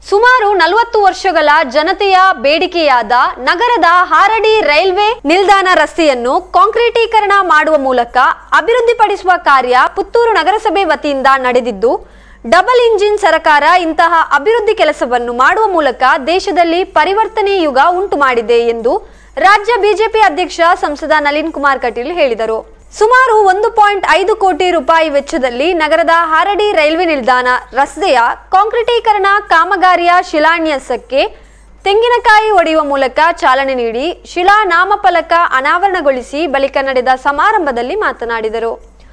ಸುಮಾರು ನಲವತ್ತು ವರ್ಷಗಳ ಜನತೆಯ ಬೇಡಿಕೆಯಾದ ನಗರದ ಹಾರಡಿ ರೈಲ್ವೆ ನಿಲ್ದಾಣ ರಸ್ತೆಯನ್ನು ಕಾಂಕ್ರೀಟೀಕರಣ ಮಾಡುವ ಮೂಲಕ ಅಭಿವೃದ್ಧಿಪಡಿಸುವ ಕಾರ್ಯ ಪುತ್ತೂರು ನಗರಸಭೆ ವತಿಯಿಂದ ನಡೆದಿದ್ದು ಡಬಲ್ ಇಂಜಿನ್ ಸರ್ಕಾರ ಇಂತಹ ಅಭಿವೃದ್ಧಿ ಕೆಲಸವನ್ನು ಮಾಡುವ ಮೂಲಕ ದೇಶದಲ್ಲಿ ಪರಿವರ್ತನೆ ಯುಗ ಉಂಟು ಮಾಡಿದೆ ಎಂದು ರಾಜ್ಯ ಬಿಜೆಪಿ ಅಧ್ಯಕ್ಷ ಸಂಸದ ನಳಿನ್ ಕುಮಾರ್ ಕಟೀಲ್ ಹೇಳಿದರು ಸುಮಾರು ಒಂದು ಪಾಯಿಂಟ್ ಐದು ಕೋಟಿ ರೂಪಾಯಿ ವೆಚ್ಚದಲ್ಲಿ ನಗರದ ಹಾರಡಿ ರೈಲ್ವೆ ನಿಲ್ದಾಣ ರಸ್ತೆಯ ಕಾಂಕ್ರೀಟೀಕರಣ ಕಾಮಗಾರಿಯ ಶಿಲಾನ್ಯಾಸಕ್ಕೆ ತೆಂಗಿನಕಾಯಿ ಒಡೆಯುವ ಮೂಲಕ ಚಾಲನೆ ನೀಡಿ ಶಿಲಾ ನಾಮಫಲಕ ಅನಾವರಣಗೊಳಿಸಿ ಬಳಿಕ ನಡೆದ ಸಮಾರಂಭದಲ್ಲಿ ಮಾತನಾಡಿದರು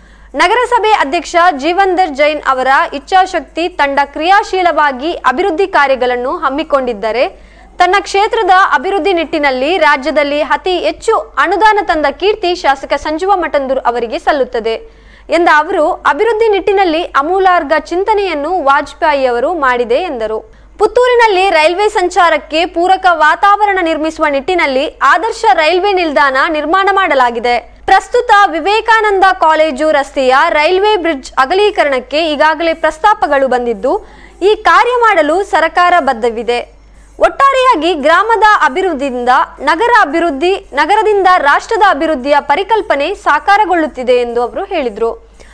ನಗರಸಭೆ ಅಧ್ಯಕ್ಷ ಜೀವಂದರ್ ಜೈನ್ ಅವರ ಇಚ್ಛಾಶಕ್ತಿ ತಂಡ ಕ್ರಿಯಾಶೀಲವಾಗಿ ಅಭಿವೃದ್ಧಿ ಕಾರ್ಯಗಳನ್ನು ಹಮ್ಮಿಕೊಂಡಿದ್ದರೆ ತನ್ನ ಕ್ಷೇತ್ರದ ಅಭಿವೃದ್ಧಿ ನಿಟ್ಟಿನಲ್ಲಿ ರಾಜ್ಯದಲ್ಲಿ ಅತಿ ಹೆಚ್ಚು ಅನುದಾನ ತಂದ ಕೀರ್ತಿ ಶಾಸಕ ಸಂಜೀವ ಮಠಂದೂರ್ ಅವರಿಗೆ ಸಲ್ಲುತ್ತದೆ ಎಂದ ಅವರು ಅಭಿವೃದ್ಧಿ ನಿಟ್ಟಿನಲ್ಲಿ ಅಮೂಲಾರ್ಗ ಚಿಂತನೆಯನ್ನು ವಾಜಪೇಯಿ ಅವರು ಮಾಡಿದೆ ಎಂದರು ಪುತ್ತೂರಿನಲ್ಲಿ ರೈಲ್ವೆ ಸಂಚಾರಕ್ಕೆ ಪೂರಕ ವಾತಾವರಣ ನಿರ್ಮಿಸುವ ನಿಟ್ಟಿನಲ್ಲಿ ಆದರ್ಶ ರೈಲ್ವೆ ನಿಲ್ದಾಣ ನಿರ್ಮಾಣ ಮಾಡಲಾಗಿದೆ ಪ್ರಸ್ತುತ ವಿವೇಕಾನಂದ ಕಾಲೇಜು ರಸ್ತೆಯ ರೈಲ್ವೆ ಬ್ರಿಡ್ಜ್ ಅಗಲೀಕರಣಕ್ಕೆ ಈಗಾಗಲೇ ಪ್ರಸ್ತಾಪಗಳು ಬಂದಿದ್ದು ಈ ಕಾರ್ಯ ಮಾಡಲು ಸರ್ಕಾರ ಬದ್ಧವಿದೆ ಒಟ್ಟಾರೆಯಾಗಿ ಗ್ರಾಮದ ಅಭಿವೃದ್ಧಿಯಿಂದ ನಗರ ಅಭಿವೃದ್ಧಿ ನಗರದಿಂದ ರಾಷ್ಟ್ರದ ಅಭಿವೃದ್ಧಿಯ ಪರಿಕಲ್ಪನೆ ಸಾಕಾರಗೊಳ್ಳುತ್ತಿದೆ ಎಂದು ಅವರು ಹೇಳಿದರು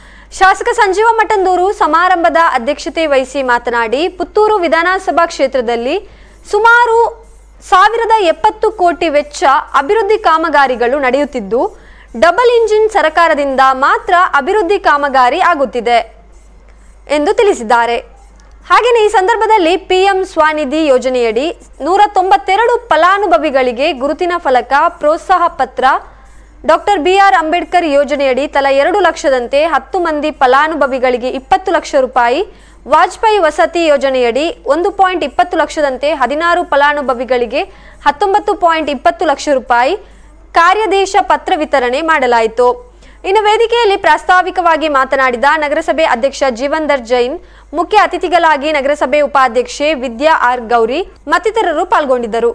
ಶಾಸಕ ಸಂಜೀವ ಮಠಂದೂರು ಸಮಾರಂಭದ ಅಧ್ಯಕ್ಷತೆ ವಹಿಸಿ ಮಾತನಾಡಿ ಪುತ್ತೂರು ವಿಧಾನಸಭಾ ಕ್ಷೇತ್ರದಲ್ಲಿ ಸುಮಾರು ಸಾವಿರದ ಎಪ್ಪತ್ತು ಕೋಟಿ ವೆಚ್ಚ ಅಭಿವೃದ್ಧಿ ಕಾಮಗಾರಿಗಳು ನಡೆಯುತ್ತಿದ್ದು ಡಬಲ್ ಇಂಜಿನ್ ಸರ್ಕಾರದಿಂದ ಮಾತ್ರ ಅಭಿವೃದ್ಧಿ ಕಾಮಗಾರಿ ಆಗುತ್ತಿದೆ ಎಂದು ತಿಳಿಸಿದ್ದಾರೆ ಹಾಗೆಯೇ ಈ ಸಂದರ್ಭದಲ್ಲಿ ಪಿಎಂ ಸ್ವಾನಿಧಿ ಯೋಜನೆಯಡಿ ನೂರ ತೊಂಬತ್ತೆರಡು ಫಲಾನುಭವಿಗಳಿಗೆ ಗುರುತಿನ ಫಲಕ ಪ್ರೋತ್ಸಾಹ ಪತ್ರ ಡಾಕ್ಟರ್ ಬಿಆರ್ ಅಂಬೇಡ್ಕರ್ ಯೋಜನೆಯಡಿ ತಲಾ ಎರಡು ಲಕ್ಷದಂತೆ ಹತ್ತು ಮಂದಿ ಫಲಾನುಭವಿಗಳಿಗೆ ಇಪ್ಪತ್ತು ಲಕ್ಷ ರೂಪಾಯಿ ವಾಜಪೇಯಿ ವಸತಿ ಯೋಜನೆಯಡಿ ಒಂದು ಪಾಯಿಂಟ್ ಇಪ್ಪತ್ತು ಲಕ್ಷದಂತೆ ಹದಿನಾರು ಫಲಾನುಭವಿಗಳಿಗೆ ಹತ್ತೊಂಬತ್ತು ಪಾಯಿಂಟ್ ಇಪ್ಪತ್ತು ಲಕ್ಷ ರೂಪಾಯಿ ಕಾರ್ಯದೇಶ ಪತ್ರ ವಿತರಣೆ ಮಾಡಲಾಯಿತು ಇನ್ನು ವೇದಿಕೆಯಲ್ಲಿ ಪ್ರಾಸ್ತಾವಿಕವಾಗಿ ಮಾತನಾಡಿದ ನಗರಸಭೆ ಅಧ್ಯಕ್ಷ ಜೀವಂದರ್ ಜೈನ್ ಮುಖ್ಯ ಅತಿಥಿಗಳಾಗಿ ನಗರಸಭೆ ಉಪಾಧ್ಯಕ್ಷೆ ವಿದ್ಯಾ ಆರ್ ಗೌರಿ ಮತ್ತಿತರರು ಪಾಲ್ಗೊಂಡಿದ್ದರು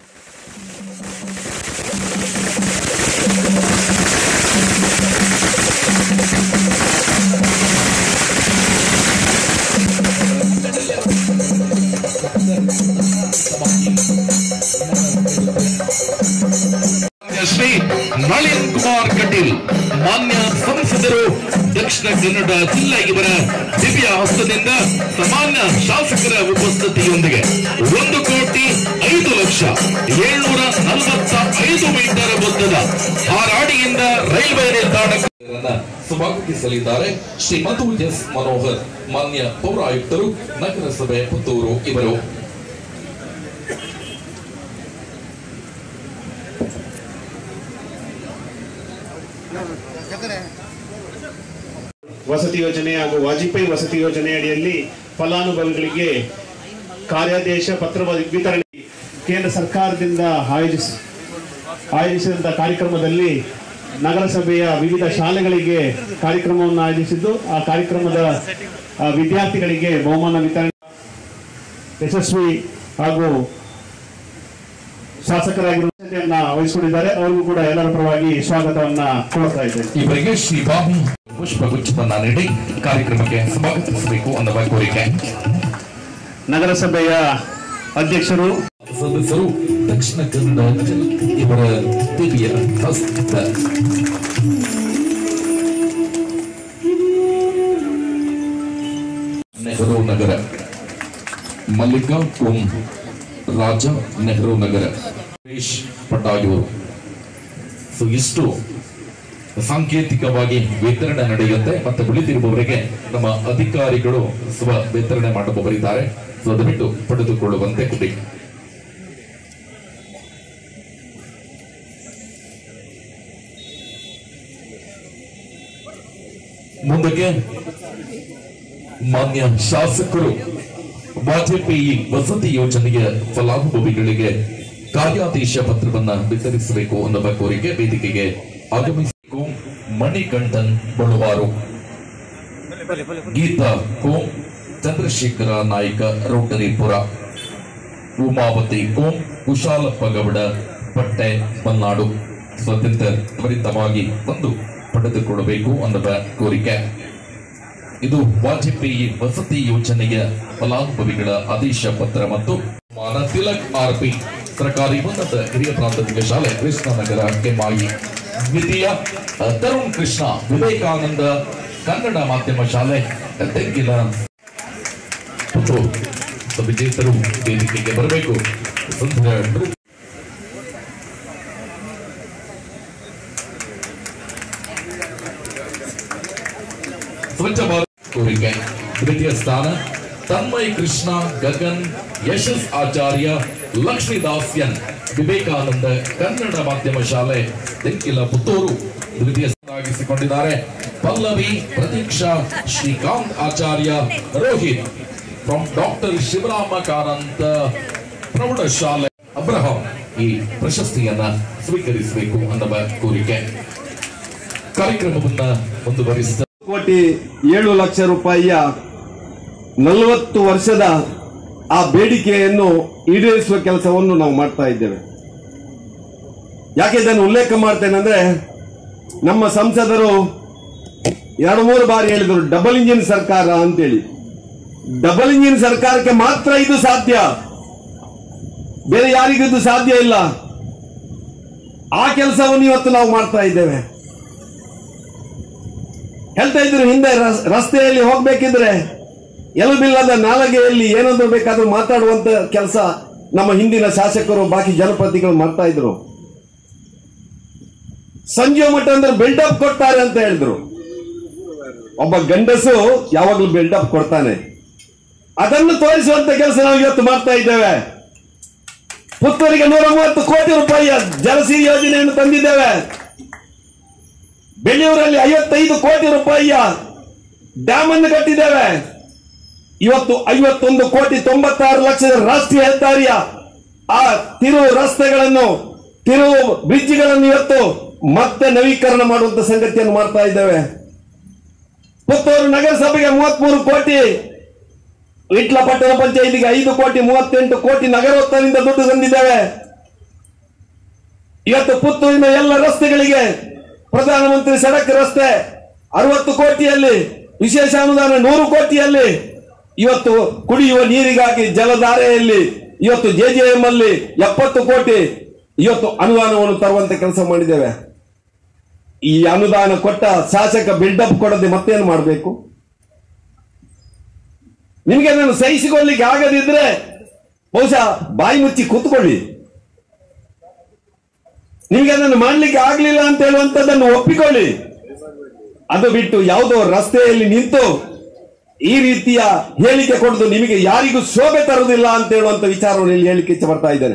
ಶ್ರೀ ನಳಿನ್ ಕುಮಾರ್ ಕಟೀಲ್ ಮಾನ್ಯ ಸಂಸದರು ದಕ್ಷಿಣ ಕನ್ನಡ ಜಿಲ್ಲಾ ಇವರ ದಿವ್ಯ ಹಸ್ತದಿಂದ ಸಾಮಾನ್ಯ ಶಾಸಕರ ಉಪಸ್ಥಿತಿಯೊಂದಿಗೆ ಒಂದು ಕೋಟಿ ಐದು ಲಕ್ಷ ಏಳ್ನೂರ ನಲವತ್ತ ಐದು ಮೀಟರ್ ಮೊತ್ತದ ಹಾರಾಡಿಯಿಂದ ರೈಲ್ವೆ ನಿಲ್ದಾಣಕ್ಕೆ ಸ್ವಾಗತಿಸಲಿದ್ದಾರೆ ಶ್ರೀ ಮಧು ಎಸ್ ಮನೋಹರ್ ಮಾನ್ಯ ಪೌರಾಯುಕ್ತರು ನಗರಸಭೆ ಪುತ್ತೂರು ಇವರು ವಸತಿ ಯೋಜನೆ ಹಾಗೂ ವಾಜಪೇಯಿ ವಸತಿ ಯೋಜನೆ ಅಡಿಯಲ್ಲಿ ಫಲಾನುಭವಿಗಳಿಗೆ ಕಾರ್ಯಾದೇಶ ಪತ್ರ ವಿತರಣೆ ಕೇಂದ್ರ ಸರ್ಕಾರದಿಂದ ಆಯೋಜಿಸ ಆಯೋಜಿಸಿದಂಥ ಕಾರ್ಯಕ್ರಮದಲ್ಲಿ ನಗರಸಭೆಯ ವಿವಿಧ ಶಾಲೆಗಳಿಗೆ ಕಾರ್ಯಕ್ರಮವನ್ನು ಆಯೋಜಿಸಿದ್ದು ಆ ಕಾರ್ಯಕ್ರಮದ ಆ, ವಿದ್ಯಾರ್ಥಿಗಳಿಗೆ ಬಹುಮಾನ ವಿತರಣೆ ಯಶಸ್ವಿ ಹಾಗೂ ಶಾಸಕರಾಗಿರುವಂತೆಯನ್ನ ವಹಿಸಿಕೊಂಡಿದ್ದಾರೆ ಅವರಿಗೂ ಕೂಡ ಎಲ್ಲರ ಪರವಾಗಿ ಸ್ವಾಗತವನ್ನ ಕೋರ್ತಾ ಇದ್ದೇನೆ ಇವರಿಗೆ ಶ್ರೀ ಬಾಬು ಪುಷ್ಪಗುಚ್ಛವನ್ನ ನೀಡಿ ಕಾರ್ಯಕ್ರಮಕ್ಕೆ ಸ್ವಾಗತಿಸಬೇಕು ಅನ್ನುವ ಕೋರಿಕೆ ನಗರಸಭೆಯ ಅಧ್ಯಕ್ಷರು ಸದಸ್ಯರು ದಕ್ಷಿಣ ಕನ್ನಡ ಜಿಲ್ಲೆ ಇವರ ದಿವ್ಯ ಹಸ್ತ ನೆಹರು ನಗರ ಮಲ್ಲಿಕಾ ಓಂ ರಾಜ ನೆಹರು ನಗರ ಸುರೇಶ್ ಪಟಾಯೂರು ಸೊ ಇಷ್ಟು ಸಾಂಕೇತಿಕವಾಗಿ ವಿತರಣೆ ನಡೆಯುತ್ತೆ ಮತ್ತೆ ಉಳಿದಿರುವವರಿಗೆ ನಮ್ಮ ಅಧಿಕಾರಿಗಳು ಸ್ವ ವಿತರಣೆ ಮಾಡಬಹುದಿದ್ದಾರೆ ಸೊ ದಯವಿಟ್ಟು ಪಡೆದುಕೊಳ್ಳುವಂತೆ ಕೊಡಿ ಮುಂದಕ್ಕೆ ಮಾನ್ಯ ಶಾಸಕರು ವಾಜಪೇಯಿ ವಸತಿ ಯೋಜನೆಯ ಫಲಾನುಭವಿಗಳಿಗೆ ಕಾರ್ಯಾದೇಶ ಪತ್ರವನ್ನ ವಿತರಿಸಬೇಕು ಅನ್ನುವ ಕೋರಿಕೆ ವೇದಿಕೆಗೆ ಆಗಮಿಸಬೇಕು ಮಣಿಕಂಠನ್ ಬಳುವಾರು ಗೀತಾ ಕೋಂ ಚಂದ್ರಶೇಖರ ನಾಯ್ಕ ರೋಟರಿಪುರ ಉಮಾವತಿ ಕೋಂ ಕುಶಾಲಪ್ಪ ಗೌಡ ಪಟ್ಟೆ ಮಲ್ನಾಡು ಸ್ವತಂತ್ರ ತ್ವರಿತವಾಗಿ ಬಂದು ಪಡೆದುಕೊಳ್ಳಬೇಕು ಅನ್ನುವ ಕೋರಿಕೆ ಇದು ವಾಜಪೇಯಿ ವಸತಿ ಯೋಜನೆಯ ಫಲಾನುಭವಿಗಳ ಆದೇಶ ಪತ್ರ ಮತ್ತು ಮಾನ ತಿಲಕ್ ಆರ್ಪಿ ಸರ್ಕಾರಿ ಉನ್ನತ ಹಿರಿಯ ಪ್ರಾಥಮಿಕ ಶಾಲೆ ಕೃಷ್ಣನಗರ ಕೆಮ್ಮಾಯಿ ದ್ವಿತೀಯ ಅ, ತರುಣ್ ಕೃಷ್ಣ ವಿವೇಕಾನಂದ ಕನ್ನಡ ಮಾಧ್ಯಮ ಶಾಲೆ ತೆಂಗಿನ ಪುತ್ತೂರು ಸೊ ವಿಜೇತರು ವೇದಿಕೆಗೆ ಬರಬೇಕು ಸುಂದರ ಟ್ರೂ- ಸ್ವಚ್ಛ ಭಾರತ್ ಕೋರಿಕೆ ತೃತೀಯ ಸ್ಥಾನ ತನ್ಮಯ್ ಕೃಷ್ಣ ಗಗನ್ ಯಶಸ್ ಆಚಾರ್ಯ ಲಕ್ಷ್ಮೀದಾಸ್ಯನ್ ವಿವೇಕಾನಂದ ಕನ್ನಡ ಮಾಧ್ಯಮ ಶಾಲೆ ತೆಂಕಿಲ ಪುತ್ತೂರು ದ್ವಿತೀಯ ಸ್ಥಾನವಾಗಿಸಿಕೊಂಡಿದ್ದಾರೆ ಪಲ್ಲವಿ ಪ್ರತೀಕ್ಷಾ ಶ್ರೀಕಾಂತ್ ಆಚಾರ್ಯ ರೋಹಿತ್ ಫ್ರಮ್ ಡಾಕ್ಟರ್ ಶಿವರಾಮ ಕಾರಂತ ಪ್ರೌಢಶಾಲೆ ಅಬ್ರಹಂ ಈ ಪ್ರಶಸ್ತಿಯನ್ನ ಸ್ವೀಕರಿಸಬೇಕು ಅನ್ನುವ ಕೋರಿಕೆ ಕಾರ್ಯಕ್ರಮವನ್ನ ಮುಂದುವರಿಸಿದ ಕೋಟಿ ಏಳು ಲಕ್ಷ ರೂಪಾಯಿಯ ನಲವತ್ತು ವರ್ಷದ ಆ ಬೇಡಿಕೆಯನ್ನು ಈಡೇರಿಸುವ ಕೆಲಸವನ್ನು ನಾವು ಮಾಡ್ತಾ ಇದ್ದೇವೆ ಯಾಕೆ ಇದನ್ನು ಉಲ್ಲೇಖ ಮಾಡ್ತೇನೆ ಅಂದ್ರೆ ನಮ್ಮ ಸಂಸದರು ಎರಡು ಮೂರು ಬಾರಿ ಹೇಳಿದರು ಡಬಲ್ ಇಂಜಿನ್ ಸರ್ಕಾರ ಅಂತೇಳಿ ಡಬಲ್ ಇಂಜಿನ್ ಸರ್ಕಾರಕ್ಕೆ ಮಾತ್ರ ಇದು ಸಾಧ್ಯ ಬೇರೆ ಯಾರಿಗೂ ಇದು ಸಾಧ್ಯ ಇಲ್ಲ ಆ ಕೆಲಸವನ್ನು ಇವತ್ತು ನಾವು ಮಾಡ್ತಾ ಇದ್ದೇವೆ ಹೇಳ್ತಾ ಇದ್ರು ಹಿಂದೆ ರಸ್- ರಸ್ತೆಯಲ್ಲಿ ಹೋಗ್ಬೇಕಿದ್ರೆ ಎಲುಬಿಲ್ಲದ ನಾಲಗೆಯಲ್ಲಿ ಏನಾದ್ರು ಬೇಕಾದ್ರೂ ಮಾತಾಡುವಂತ ಕೆಲಸ ನಮ್ಮ ಹಿಂದಿನ ಶಾಸಕರು ಬಾಕಿ ಜನಪ್ರತಿಗಳು ಮಾಡ್ತಾ ಇದ್ರು ಸಂಜೆ ಮಠ ಅಂದ್ರೆ ಬಿಲ್ಡಪ್ ಕೊಡ್ತಾರೆ ಅಂತ ಹೇಳಿದ್ರು ಒಬ್ಬ ಗಂಡಸು ಯಾವಾಗ್ಲೂ ಬಿಲ್ಡಪ್ ಕೊಡ್ತಾನೆ ಅದನ್ನು ತೋರಿಸುವಂತ ಕೆಲಸ ನಾವು ಇವತ್ತು ಮಾಡ್ತಾ ಇದ್ದೇವೆ ಪುತ್ತೂರಿಗೆ ನೂರ ಮೂವತ್ತು ಕೋಟಿ ರೂಪಾಯಿಯ ಜಲಸಿರಿ ಯೋಜನೆಯನ್ನು ತಂದಿದ್ದೇವೆ ಬೆಳೆಯೂರಲ್ಲಿ ಐವತ್ತೈದು ಕೋಟಿ ರೂಪಾಯಿಯ ಡ್ಯಾಮ್ ಅನ್ನು ಕಟ್ಟಿದ್ದೇವೆ ಇವತ್ತು ಐವತ್ತೊಂದು ಕೋಟಿ ತೊಂಬತ್ತಾರು ಲಕ್ಷದ ರಾಷ್ಟ್ರೀಯ ಹೆದ್ದಾರಿಯ ಆ ತಿರುವು ರಸ್ತೆಗಳನ್ನು ತಿರುವು ಬ್ರಿಡ್ಜ್ಗಳನ್ನು ಇವತ್ತು ಮತ್ತೆ ನವೀಕರಣ ಮಾಡುವಂತ ಸಂಗತಿಯನ್ನು ಮಾಡ್ತಾ ಇದ್ದೇವೆ ಪುತ್ತೂರು ನಗರಸಭೆಗೆ ಮೂವತ್ಮೂರು ಕೋಟಿ ವಿಟ್ಲ ಪಟ್ಟಣ ಪಂಚಾಯಿತಿಗೆ ಐದು ಕೋಟಿ ಮೂವತ್ತೆಂಟು ಕೋಟಿ ನಗರೋತ್ತರದಿಂದ ದುಡ್ಡು ತಂದಿದ್ದೇವೆ ಇವತ್ತು ಪುತ್ತೂರಿನ ಎಲ್ಲ ರಸ್ತೆಗಳಿಗೆ ಪ್ರಧಾನಮಂತ್ರಿ ಸಡಕ್ ರಸ್ತೆ ಅರವತ್ತು ಕೋಟಿಯಲ್ಲಿ ವಿಶೇಷ ಅನುದಾನ ನೂರು ಕೋಟಿಯಲ್ಲಿ ಇವತ್ತು ಕುಡಿಯುವ ನೀರಿಗಾಗಿ ಜಲಧಾರೆಯಲ್ಲಿ ಇವತ್ತು ಜೆಜೆಎಂ ಅಲ್ಲಿ ಎಪ್ಪತ್ತು ಕೋಟಿ ಇವತ್ತು ಅನುದಾನವನ್ನು ತರುವಂತ ಕೆಲಸ ಮಾಡಿದ್ದೇವೆ ಈ ಅನುದಾನ ಕೊಟ್ಟ ಶಾಸಕ ಬಿಲ್ಡಪ್ ಕೊಡದೆ ಮತ್ತೇನು ಮಾಡಬೇಕು ನಿಮಗೆ ಅದನ್ನು ಸಹಿಸಿಕೊಳ್ಳಿಕ್ಕೆ ಆಗದಿದ್ರೆ ಬಹುಶಃ ಬಾಯಿ ಮುಚ್ಚಿ ಕೂತ್ಕೊಳ್ಳಿ ನಿಮಗೆ ಅದನ್ನು ಮಾಡ್ಲಿಕ್ಕೆ ಆಗ್ಲಿಲ್ಲ ಅಂತ ಹೇಳುವಂತದ್ದನ್ನು ಒಪ್ಪಿಕೊಳ್ಳಿ ಅದು ಬಿಟ್ಟು ಯಾವುದೋ ರಸ್ತೆಯಲ್ಲಿ ನಿಂತು ಈ ರೀತಿಯ ಹೇಳಿಕೆ ಕೊಡುದು ನಿಮಗೆ ಯಾರಿಗೂ ಶೋಭೆ ತರುವುದಿಲ್ಲ ಅಂತ ಹೇಳುವಂತ ವಿಚಾರವನ್ನು ಇಲ್ಲಿ ಹೇಳಿಕೆ ಇಚ್ಛೆ ಬರ್ತಾ ಇದ್ದೇನೆ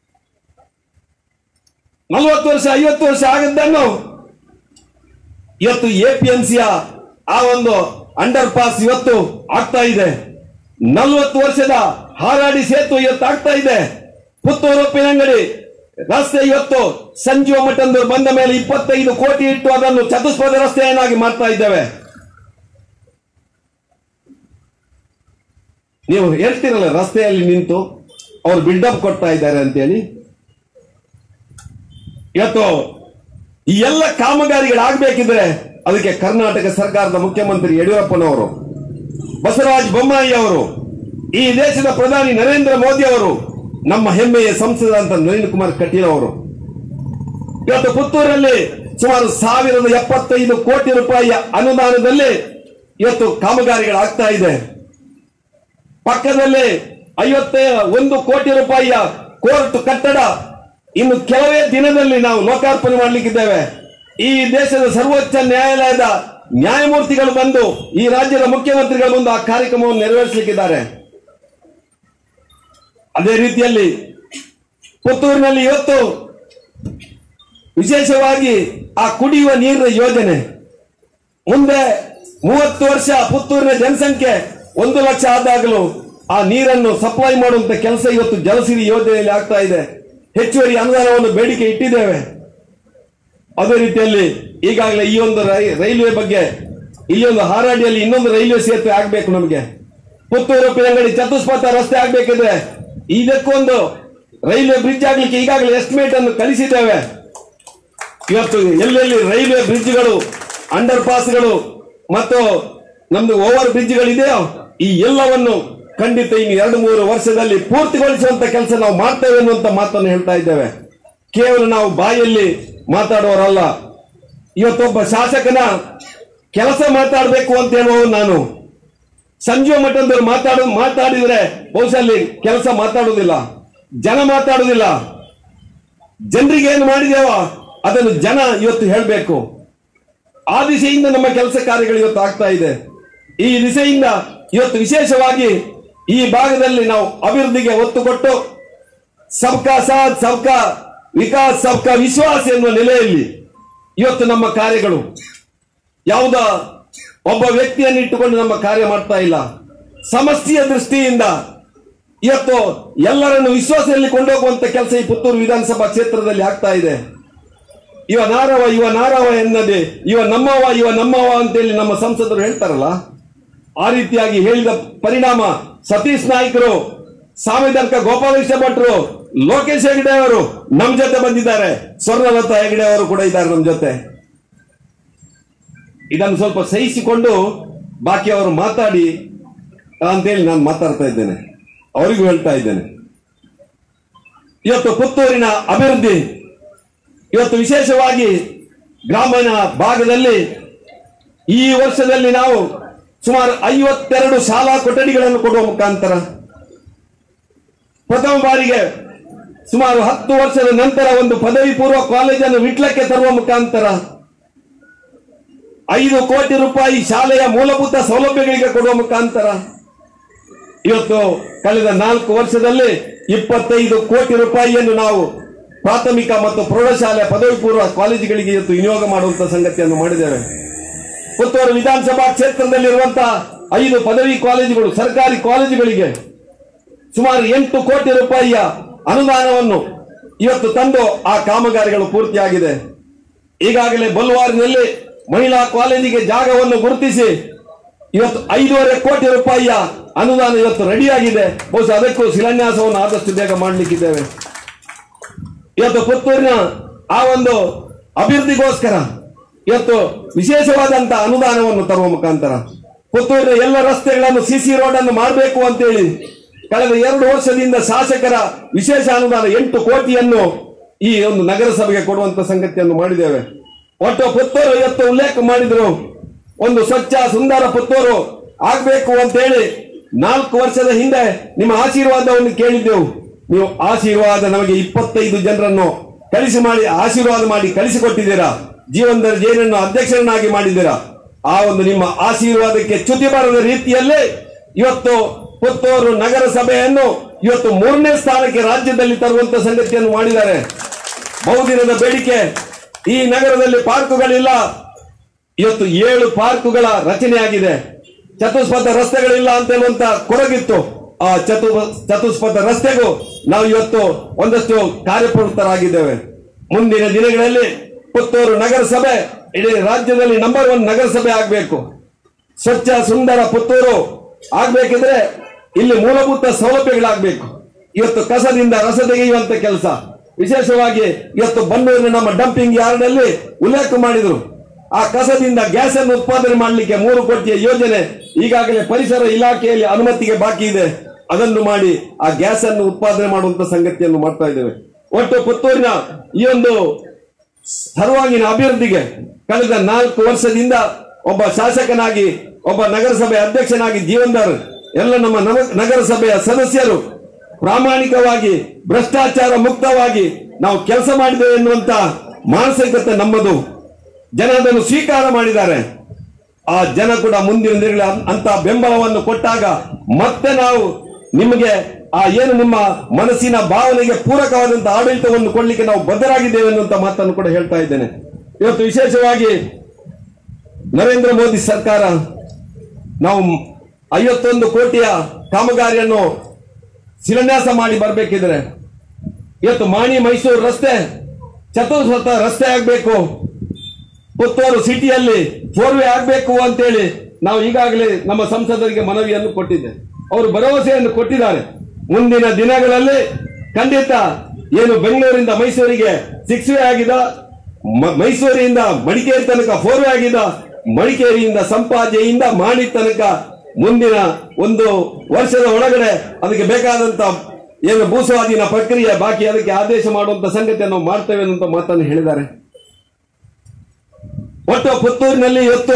ನಲವತ್ತು ವರ್ಷ ಐವತ್ತು ವರ್ಷ ಆಗದ್ದನ್ನು ಇವತ್ತು ಎಪಿಎಂಸಿಯ ಆ ಒಂದು ಅಂಡರ್ ಪಾಸ್ ಇವತ್ತು ಆಗ್ತಾ ಇದೆ ನಲವತ್ತು ವರ್ಷದ ಹಾರಾಡಿ ಸೇತು ಇವತ್ತು ಆಗ್ತಾ ಇದೆ ಪುತ್ತೂರು ಉಪ್ಪಿನಂಗಡಿ ರಸ್ತೆ ಇವತ್ತು ಸಂಜೀವ ಮಠಂದೂರು ಬಂದ ಮೇಲೆ ಇಪ್ಪತ್ತೈದು ಕೋಟಿ ಇಟ್ಟು ಅದನ್ನು ಚತುಷ್ಪದ ರಸ್ತೆಯನ್ನಾಗಿ ಮಾಡ್ತಾ ಇದ್ದೇವೆ ನೀವು ಹೇಳ್ತೀರಲ್ಲ ರಸ್ತೆಯಲ್ಲಿ ನಿಂತು ಅವರು ಬಿಲ್ಡಪ್ ಕೊಡ್ತಾ ಇದ್ದಾರೆ ಅಂತೇಳಿ ಇವತ್ತು ಈ ಎಲ್ಲ ಕಾಮಗಾರಿಗಳಾಗಬೇಕಿದ್ರೆ ಅದಕ್ಕೆ ಕರ್ನಾಟಕ ಸರ್ಕಾರದ ಮುಖ್ಯಮಂತ್ರಿ ಯಡಿಯೂರಪ್ಪನವರು ಬಸವರಾಜ ಬೊಮ್ಮಾಯಿ ಅವರು ಈ ದೇಶದ ಪ್ರಧಾನಿ ನರೇಂದ್ರ ಮೋದಿ ಅವರು ನಮ್ಮ ಹೆಮ್ಮೆಯ ಸಂಸದ ಅಂತ ನಳಿನ್ ಕುಮಾರ್ ಕಟೀಲ್ ಅವರು ಇವತ್ತು ಪುತ್ತೂರಲ್ಲಿ ಸುಮಾರು ಸಾವಿರದ ಎಪ್ಪತ್ತೈದು ಕೋಟಿ ರೂಪಾಯಿಯ ಅನುದಾನದಲ್ಲಿ ಇವತ್ತು ಕಾಮಗಾರಿಗಳಾಗ್ತಾ ಇದೆ ಪಕ್ಕದಲ್ಲಿ ಐವತ್ತ ಒಂದು ಕೋಟಿ ರೂಪಾಯಿಯ ಕೋರ್ಟ್ ಕಟ್ಟಡ ಇನ್ನು ಕೆಲವೇ ದಿನದಲ್ಲಿ ನಾವು ಲೋಕಾರ್ಪಣೆ ಮಾಡಲಿಕ್ಕಿದ್ದೇವೆ ಈ ದೇಶದ ಸರ್ವೋಚ್ಚ ನ್ಯಾಯಾಲಯದ ನ್ಯಾಯಮೂರ್ತಿಗಳು ಬಂದು ಈ ರಾಜ್ಯದ ಮುಖ್ಯಮಂತ್ರಿಗಳು ಬಂದು ಆ ಕಾರ್ಯಕ್ರಮವನ್ನು ನೆರವೇರಿಸಲಿಕ್ಕಿದ್ದಾರೆ ಅದೇ ರೀತಿಯಲ್ಲಿ ಪುತ್ತೂರಿನಲ್ಲಿ ಇವತ್ತು ವಿಶೇಷವಾಗಿ ಆ ಕುಡಿಯುವ ನೀರಿನ ಯೋಜನೆ ಮುಂದೆ ಮೂವತ್ತು ವರ್ಷ ಪುತ್ತೂರಿನ ಜನಸಂಖ್ಯೆ ಒಂದು ಲಕ್ಷ ಆದಾಗಲೂ ಆ ನೀರನ್ನು ಸಪ್ಲೈ ಮಾಡುವಂತ ಕೆಲಸ ಇವತ್ತು ಜಲಸಿರಿ ಯೋಜನೆಯಲ್ಲಿ ಆಗ್ತಾ ಇದೆ ಹೆಚ್ಚುವರಿ ಅನುದಾನವನ್ನು ಬೇಡಿಕೆ ಇಟ್ಟಿದ್ದೇವೆ ಅದೇ ರೀತಿಯಲ್ಲಿ ಈಗಾಗಲೇ ಈ ಒಂದು ರೈ- ರೈಲ್ವೆ ಬಗ್ಗೆ ಇಲ್ಲಿ ಒಂದು ಹಾರಾಡಿಯಲ್ಲಿ ಇನ್ನೊಂದು ರೈಲ್ವೆ ಸೇತುವೆ ಆಗಬೇಕು ನಮಗೆ ಪುತ್ತೂರು ಪಿರಂಗಡಿ ಚತುಷ್ಪಥ ರಸ್ತೆ ಆಗಬೇಕಿದ್ರೆ ಇದಕ್ಕೊಂದು ರೈಲ್ವೆ ಬ್ರಿಡ್ಜ್ ಆಗ್ಲಿಕ್ಕೆ ಈಗಾಗಲೇ ಎಸ್ಟಿಮೇಟ್ ಅನ್ನು ಕಳಿಸಿದ್ದೇವೆ ಇವತ್ತು ಎಲ್ಲೆಲ್ಲಿ ರೈಲ್ವೆ ಬ್ರಿಡ್ಜ್ಗಳು ಅಂಡರ್ ಪಾಸ್ಗಳು ಮತ್ತು ನಮ್ದು ಓವರ್ ಬ್ರಿಡ್ಜ್ಗಳಿದೆಯೋ ಈ ಎಲ್ಲವನ್ನು ಖಂಡಿತ ಇನ್ನು ಎರಡು ಮೂರು ವರ್ಷದಲ್ಲಿ ಪೂರ್ತಿಗೊಳಿಸುವಂತ ಕೆಲಸ ನಾವು ಮಾಡ್ತೇವೆ ಅನ್ನುವಂತ ಮಾತನ್ನು ಹೇಳ್ತಾ ಇದ್ದೇವೆ ಕೇವಲ ನಾವು ಬಾಯಲ್ಲಿ ಮಾತಾಡುವವರಲ್ಲ ಇವತ್ತೊಬ್ಬ ಶಾಸಕನ ಕೆಲಸ ಮಾತಾಡಬೇಕು ಅಂತ ಹೇಳುವವನು ನಾನು ಸಂಜೀವ ಮಠದವರು ಮಾತಾಡ ಮಾತಾಡಿದ್ರೆ ಬಹುಶಃ ಅಲ್ಲಿ ಕೆಲಸ ಮಾತಾಡುವುದಿಲ್ಲ ಜನ ಮಾತಾಡುವುದಿಲ್ಲ ಜನರಿಗೆ ಏನು ಮಾಡಿದೇವೋ ಅದನ್ನು ಜನ ಇವತ್ತು ಹೇಳಬೇಕು ಆ ದಿಸೆಯಿಂದ ನಮ್ಮ ಕೆಲಸ ಕಾರ್ಯಗಳು ಇವತ್ತು ಆಗ್ತಾ ಇದೆ ಈ ದಿಸೆಯಿಂದ ಇವತ್ತು ವಿಶೇಷವಾಗಿ ಈ ಭಾಗದಲ್ಲಿ ನಾವು ಅಭಿವೃದ್ಧಿಗೆ ಒತ್ತು ಕೊಟ್ಟು ಸಬ್ಕಾ ಸಾಥ್ ಸಬ್ಕಾ ವಿಕಾಸ್ ಸಬ್ಕಾ ವಿಶ್ವಾಸ ಎನ್ನುವ ನೆಲೆಯಲ್ಲಿ ಇವತ್ತು ನಮ್ಮ ಕಾರ್ಯಗಳು ಯಾವುದ ಒಬ್ಬ ವ್ಯಕ್ತಿಯನ್ನು ಇಟ್ಟುಕೊಂಡು ನಮ್ಮ ಕಾರ್ಯ ಮಾಡ್ತಾ ಇಲ್ಲ ಸಮಸ್ಯೆಯ ದೃಷ್ಟಿಯಿಂದ ಇವತ್ತು ಎಲ್ಲರನ್ನು ವಿಶ್ವಾಸದಲ್ಲಿ ಕೊಂಡೋಗುವಂತ ಕೆಲಸ ಈ ಪುತ್ತೂರು ವಿಧಾನಸಭಾ ಕ್ಷೇತ್ರದಲ್ಲಿ ಆಗ್ತಾ ಇದೆ ಇವ ನಾರವ ಇವ ನಾರವ ಎನ್ನದೆ ಇವ ನಮ್ಮವ ಇವ ನಮ್ಮವ ಅಂತೇಳಿ ನಮ್ಮ ಸಂಸದರು ಹೇಳ್ತಾರಲ್ಲ ಆ ರೀತಿಯಾಗಿ ಹೇಳಿದ ಪರಿಣಾಮ ಸತೀಶ್ ನಾಯ್ಕರು ಸಾಂವಿಧಾನಿಕ ಗೋಪಾಲಕೃಷ್ಣ ಭಟ್ರು ಲೋಕೇಶ್ ಹೆಗಡೆ ಅವರು ನಮ್ ಜೊತೆ ಬಂದಿದ್ದಾರೆ ಸ್ವರ್ಣಲತಾ ಹೆಗಡೆ ಅವರು ಕೂಡ ಇದ್ದಾರೆ ನಮ್ ಜೊತೆ ಇದನ್ನು ಸ್ವಲ್ಪ ಸಹಿಸಿಕೊಂಡು ಬಾಕಿ ಅವರು ಮಾತಾಡಿ ಅಂತೇಳಿ ನಾನು ಮಾತಾಡ್ತಾ ಇದ್ದೇನೆ ಅವರಿಗೂ ಹೇಳ್ತಾ ಇದ್ದೇನೆ ಇವತ್ತು ಪುತ್ತೂರಿನ ಅಭಿವೃದ್ಧಿ ಇವತ್ತು ವಿಶೇಷವಾಗಿ ಗ್ರಾಮೀಣ ಭಾಗದಲ್ಲಿ ಈ ವರ್ಷದಲ್ಲಿ ನಾವು ಸುಮಾರು ಐವತ್ತೆರಡು ಶಾಲಾ ಕೊಠಡಿಗಳನ್ನು ಕೊಡುವ ಮುಖಾಂತರ ಪ್ರಥಮ ಬಾರಿಗೆ ಸುಮಾರು ಹತ್ತು ವರ್ಷದ ನಂತರ ಒಂದು ಪದವಿ ಪೂರ್ವ ಕಾಲೇಜನ್ನು ವಿಟ್ಲಕ್ಕೆ ತರುವ ಮುಖಾಂತರ ಐದು ಕೋಟಿ ರೂಪಾಯಿ ಶಾಲೆಯ ಮೂಲಭೂತ ಸೌಲಭ್ಯಗಳಿಗೆ ಕೊಡುವ ಮುಖಾಂತರ ಇವತ್ತು ಕಳೆದ ನಾಲ್ಕು ವರ್ಷದಲ್ಲಿ ಇಪ್ಪತ್ತೈದು ಕೋಟಿ ರೂಪಾಯಿಯನ್ನು ನಾವು ಪ್ರಾಥಮಿಕ ಮತ್ತು ಪ್ರೌಢಶಾಲೆ ಪದವಿ ಪೂರ್ವ ಕಾಲೇಜುಗಳಿಗೆ ಇವತ್ತು ವಿನಿಯೋಗ ಮಾಡುವಂತ ಸಂಗತಿಯನ್ನು ಮಾಡಿದ್ದೇವೆ ಪುತ್ತೂರು ವಿಧಾನಸಭಾ ಕ್ಷೇತ್ರದಲ್ಲಿರುವಂತಹ ಐದು ಪದವಿ ಕಾಲೇಜುಗಳು ಸರ್ಕಾರಿ ಕಾಲೇಜುಗಳಿಗೆ ಸುಮಾರು ಎಂಟು ಕೋಟಿ ರೂಪಾಯಿಯ ಅನುದಾನವನ್ನು ಇವತ್ತು ತಂದು ಆ ಕಾಮಗಾರಿಗಳು ಪೂರ್ತಿಯಾಗಿದೆ ಈಗಾಗಲೇ ಬಲ್ವಾರಿನಲ್ಲಿ ಮಹಿಳಾ ಕಾಲೇಜಿಗೆ ಜಾಗವನ್ನು ಗುರುತಿಸಿ ಇವತ್ತು ಐದೂವರೆ ಕೋಟಿ ರೂಪಾಯಿಯ ಅನುದಾನ ಇವತ್ತು ರೆಡಿಯಾಗಿದೆ ಬಹುಶಃ ಅದಕ್ಕೂ ಶಿಲಾನ್ಯಾಸವನ್ನು ಆದಷ್ಟು ಬೇಗ ಮಾಡಲಿಕ್ಕಿದ್ದೇವೆ ಇವತ್ತು ಪುತ್ತೂರಿನ ಆ ಒಂದು ಅಭಿವೃದ್ಧಿಗೋಸ್ಕರ ಇವತ್ತು ವಿಶೇಷವಾದಂತಹ ಅನುದಾನವನ್ನು ತರುವ ಮುಖಾಂತರ ಪುತ್ತೂರಿನ ಎಲ್ಲ ರಸ್ತೆಗಳನ್ನು ಸಿಸಿ ರೋಡ್ ಅನ್ನು ಮಾಡಬೇಕು ಅಂತೇಳಿ ಕಳೆದ ಎರಡು ವರ್ಷದಿಂದ ಶಾಸಕರ ವಿಶೇಷ ಅನುದಾನ ಎಂಟು ಕೋಟಿಯನ್ನು ಈ ಒಂದು ನಗರಸಭೆಗೆ ಕೊಡುವಂತ ಸಂಗತಿಯನ್ನು ಮಾಡಿದ್ದೇವೆ ಒಟ್ಟು ಪುತ್ತೂರು ಇವತ್ತು ಉಲ್ಲೇಖ ಮಾಡಿದ್ರು ಒಂದು ಸ್ವಚ್ಛ ಸುಂದರ ಪುತ್ತೂರು ಆಗ್ಬೇಕು ಅಂತೇಳಿ ನಾಲ್ಕು ವರ್ಷದ ಹಿಂದೆ ನಿಮ್ಮ ಆಶೀರ್ವಾದವನ್ನು ಕೇಳಿದ್ದೆವು ನೀವು ಆಶೀರ್ವಾದ ನಮಗೆ ಇಪ್ಪತ್ತೈದು ಜನರನ್ನು ಕಳಿಸಿ ಮಾಡಿ ಆಶೀರ್ವಾದ ಮಾಡಿ ಕಳಿಸಿಕೊಟ್ಟಿದ್ದೀರಾ ಜೀವನದ ಜೈನನ್ನು ಅಧ್ಯಕ್ಷರನ್ನಾಗಿ ಮಾಡಿದ್ದೀರಾ ಆ ಒಂದು ನಿಮ್ಮ ಆಶೀರ್ವಾದಕ್ಕೆ ಚ್ಯುತಿ ಬರದ ರೀತಿಯಲ್ಲೇ ಇವತ್ತು ಪುತ್ತೂರು ನಗರಸಭೆಯನ್ನು ಇವತ್ತು ಮೂರನೇ ಸ್ಥಾನಕ್ಕೆ ರಾಜ್ಯದಲ್ಲಿ ತರುವಂತ ಸಂಗತಿಯನ್ನು ಮಾಡಿದ್ದಾರೆ ಬಹುದಿನದ ಬೇಡಿಕೆ ಈ ನಗರದಲ್ಲಿ ಪಾರ್ಕುಗಳಿಲ್ಲ ಇವತ್ತು ಏಳು ಪಾರ್ಕುಗಳ ರಚನೆಯಾಗಿದೆ ಚತುಷ್ಪಥ ರಸ್ತೆಗಳಿಲ್ಲ ಅಂತ ಹೇಳುವಂತ ಕೊರಗಿತ್ತು ಆ ಚತು ಚತುಷ್ಪಥ ರಸ್ತೆಗೂ ನಾವು ಇವತ್ತು ಒಂದಷ್ಟು ಕಾರ್ಯಪ್ರವೃತ್ತರಾಗಿದ್ದೇವೆ ಮುಂದಿನ ದಿನಗಳಲ್ಲಿ ಪುತ್ತೂರು ನಗರಸಭೆ ಇಡೀ ರಾಜ್ಯದಲ್ಲಿ ನಂಬರ್ ಒನ್ ನಗರಸಭೆ ಆಗಬೇಕು ಸ್ವಚ್ಛ ಸುಂದರ ಪುತ್ತೂರು ಆಗ್ಬೇಕಿದ್ರೆ ಇಲ್ಲಿ ಮೂಲಭೂತ ಸೌಲಭ್ಯಗಳಾಗಬೇಕು ಇವತ್ತು ಕಸದಿಂದ ರಸ ತೆಗೆಯುವಂತ ಕೆಲಸ ವಿಶೇಷವಾಗಿ ಇವತ್ತು ಬನ್ನೂರಿನ ನಮ್ಮ ಡಂಪಿಂಗ್ ಯಾರ್ಡ್ ಅಲ್ಲಿ ಉಲ್ಲೇಖ ಮಾಡಿದ್ರು ಆ ಕಸದಿಂದ ಗ್ಯಾಸ್ ಅನ್ನು ಉತ್ಪಾದನೆ ಮಾಡಲಿಕ್ಕೆ ಮೂರು ಕೋಟಿಯ ಯೋಜನೆ ಈಗಾಗಲೇ ಪರಿಸರ ಇಲಾಖೆಯಲ್ಲಿ ಅನುಮತಿಗೆ ಬಾಕಿ ಇದೆ ಅದನ್ನು ಮಾಡಿ ಆ ಗ್ಯಾಸ್ ಅನ್ನು ಉತ್ಪಾದನೆ ಮಾಡುವಂತ ಸಂಗತಿಯನ್ನು ಮಾಡ್ತಾ ಇದ್ದೇವೆ ಒಟ್ಟು ಪುತ್ತೂರಿನ ಈ ಒಂದು ಸರ್ವಾಂಗೀಣ ಅಭಿವೃದ್ಧಿಗೆ ಕಳೆದ ನಾಲ್ಕು ವರ್ಷದಿಂದ ಒಬ್ಬ ಶಾಸಕನಾಗಿ ಒಬ್ಬ ನಗರಸಭೆ ಅಧ್ಯಕ್ಷನಾಗಿ ಜೀವನ್ದಾರ್ ಎಲ್ಲ ನಮ್ಮ ನವ- ನಗರಸಭೆಯ ಸದಸ್ಯರು ಪ್ರಾಮಾಣಿಕವಾಗಿ ಭ್ರಷ್ಟಾಚಾರ ಮುಕ್ತವಾಗಿ ನಾವು ಕೆಲಸ ಮಾಡಿದ್ದೇವೆ ಎನ್ನುವಂತ ಮಾನಸಿಕತೆ ನಮ್ಮದು ಜನ ಅದನ್ನು ಸ್ವೀಕಾರ ಮಾಡಿದ್ದಾರೆ ಆ ಜನ ಕೂಡ ಮುಂದಿನ ದಿನಗಳ ಅಂತ ಬೆಂಬಲವನ್ನು ಕೊಟ್ಟಾಗ ಮತ್ತೆ ನಾವು ನಿಮಗೆ ಆ ಏನು ನಿಮ್ಮ ಮನಸ್ಸಿನ ಭಾವನೆಗೆ ಪೂರಕವಾದಂತಹ ಆಡಳಿತವನ್ನು ಕೊಡ್ಲಿಕ್ಕೆ ನಾವು ಬದ್ಧರಾಗಿದ್ದೇವೆ ಅನ್ನುವಂತ ಮಾತನ್ನು ಕೂಡ ಹೇಳ್ತಾ ಇದ್ದೇನೆ ಇವತ್ತು ವಿಶೇಷವಾಗಿ ನರೇಂದ್ರ ಮೋದಿ ಸರ್ಕಾರ ನಾವು ಐವತ್ತೊಂದು ಕೋಟಿಯ ಕಾಮಗಾರಿಯನ್ನು ಶಿಲಾನ್ಯಾಸ ಮಾಡಿ ಬರಬೇಕಿದ್ರೆ ಇವತ್ತು ಮಾಣಿ ಮೈಸೂರು ರಸ್ತೆ ಚತುರ್ಪಥ ರಸ್ತೆ ಆಗಬೇಕು ಪುತ್ತೂರು ಸಿಟಿಯಲ್ಲಿ ಫೋರ್ ವೇ ಆಗಬೇಕು ಅಂತೇಳಿ ನಾವು ಈಗಾಗಲೇ ನಮ್ಮ ಸಂಸದರಿಗೆ ಮನವಿಯನ್ನು ಕೊಟ್ಟಿದ್ದೆ ಅವರು ಭರವಸೆಯನ್ನು ಕೊಟ್ಟಿದ್ದಾರೆ ಮುಂದಿನ ದಿನಗಳಲ್ಲಿ ಖಂಡಿತ ಏನು ಬೆಂಗಳೂರಿಂದ ಮೈಸೂರಿಗೆ ಸಿಕ್ಸ್ ವೇ ಆಗಿದ ಮ- ಮೈಸೂರಿನಿಂದ ಮಡಿಕೇರಿ ತನಕ ಫೋರ್ ವೇ ಆಗಿದ ಮಡಿಕೇರಿಯಿಂದ ಸಂಪಾಜೆಯಿಂದ ಮಾಡಿ ತನಕ ಮುಂದಿನ ಒಂದು ವರ್ಷದ ಒಳಗಡೆ ಅದಕ್ಕೆ ಬೇಕಾದಂತ ಏನು ಭೂಸ್ವಾಧೀನ ಪ್ರಕ್ರಿಯೆ ಬಾಕಿ ಅದಕ್ಕೆ ಆದೇಶ ಮಾಡುವಂತ ಸಂಗತಿಯನ್ನು ಮಾಡ್ತೇವೆ ಅಂತ ಮಾತನ್ನು ಹೇಳಿದ್ದಾರೆ ಒಟ್ಟು ಪುತ್ತೂರಿನಲ್ಲಿ ಇವತ್ತು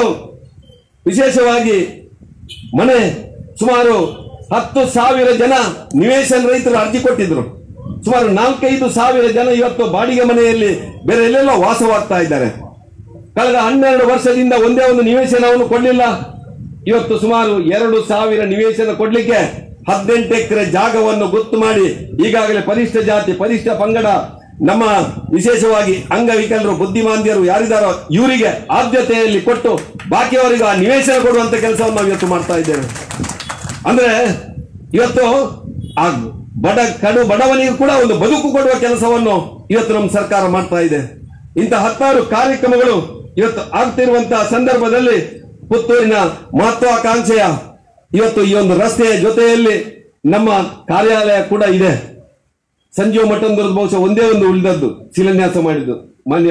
ವಿಶೇಷವಾಗಿ ಮನೆ ಸುಮಾರು ಹತ್ತು ಸಾವಿರ ಜನ ನಿವೇಶನ ರೈತರು ಅರ್ಜಿ ಕೊಟ್ಟಿದ್ರು ಸುಮಾರು ನಾಲ್ಕೈದು ಸಾವಿರ ಜನ ಇವತ್ತು ಬಾಡಿಗೆ ಮನೆಯಲ್ಲಿ ಬೇರೆ ಎಲ್ಲೆಲ್ಲೋ ವಾಸವಾಗ್ತಾ ಇದ್ದಾರೆ ಕಳೆದ ಹನ್ನೆರಡು ವರ್ಷದಿಂದ ಒಂದೇ ಒಂದು ನಿವೇಶನವನ್ನು ಕೊಡಲಿಲ್ಲ ಇವತ್ತು ಸುಮಾರು ಎರಡು ಸಾವಿರ ನಿವೇಶನ ಕೊಡ್ಲಿಕ್ಕೆ ಹದಿನೆಂಟು ಎಕರೆ ಜಾಗವನ್ನು ಗೊತ್ತು ಮಾಡಿ ಈಗಾಗಲೇ ಪರಿಷ್ಠ ಜಾತಿ ಪರಿಷ್ಠ ಪಂಗಡ ನಮ್ಮ ವಿಶೇಷವಾಗಿ ಅಂಗವಿಕಲರು ಬುದ್ಧಿಮಾಂದ್ಯರು ಯಾರಿದ್ದಾರೋ ಇವರಿಗೆ ಆದ್ಯತೆಯಲ್ಲಿ ಕೊಟ್ಟು ಬಾಕಿಯವರಿಗೆ ಆ ನಿವೇಶನ ಕೊಡುವಂತ ಕೆಲಸವನ್ನು ನಾವು ಇವತ್ತು ಮಾಡ್ತಾ ಇದ್ದೇವೆ ಅಂದ್ರೆ ಇವತ್ತು ಆ ಬಡ ಕಡು ಬಡವನಿಗೂ ಕೂಡ ಒಂದು ಬದುಕು ಕೊಡುವ ಕೆಲಸವನ್ನು ಇವತ್ತು ನಮ್ಮ ಸರ್ಕಾರ ಮಾಡ್ತಾ ಇದೆ ಇಂಥ ಹತ್ತಾರು ಕಾರ್ಯಕ್ರಮಗಳು ಇವತ್ತು ಆಗ್ತಿರುವಂತಹ ಸಂದರ್ಭದಲ್ಲಿ ಪುತ್ತೂರಿನ ಮಹತ್ವಾಕಾಂಕ್ಷೆಯ ಇವತ್ತು ಈ ಒಂದು ರಸ್ತೆಯ ಜೊತೆಯಲ್ಲಿ ನಮ್ಮ ಕಾರ್ಯಾಲಯ ಕೂಡ ಇದೆ ಸಂಜೀವ ಮಠಂದರದ ಬಹುಶಃ ಒಂದೇ ಒಂದು ಉಳಿದದ್ದು ಶಿಲಾನ್ಯಾಸ ಮಾಡಿದ್ದು ಮಾನ್ಯ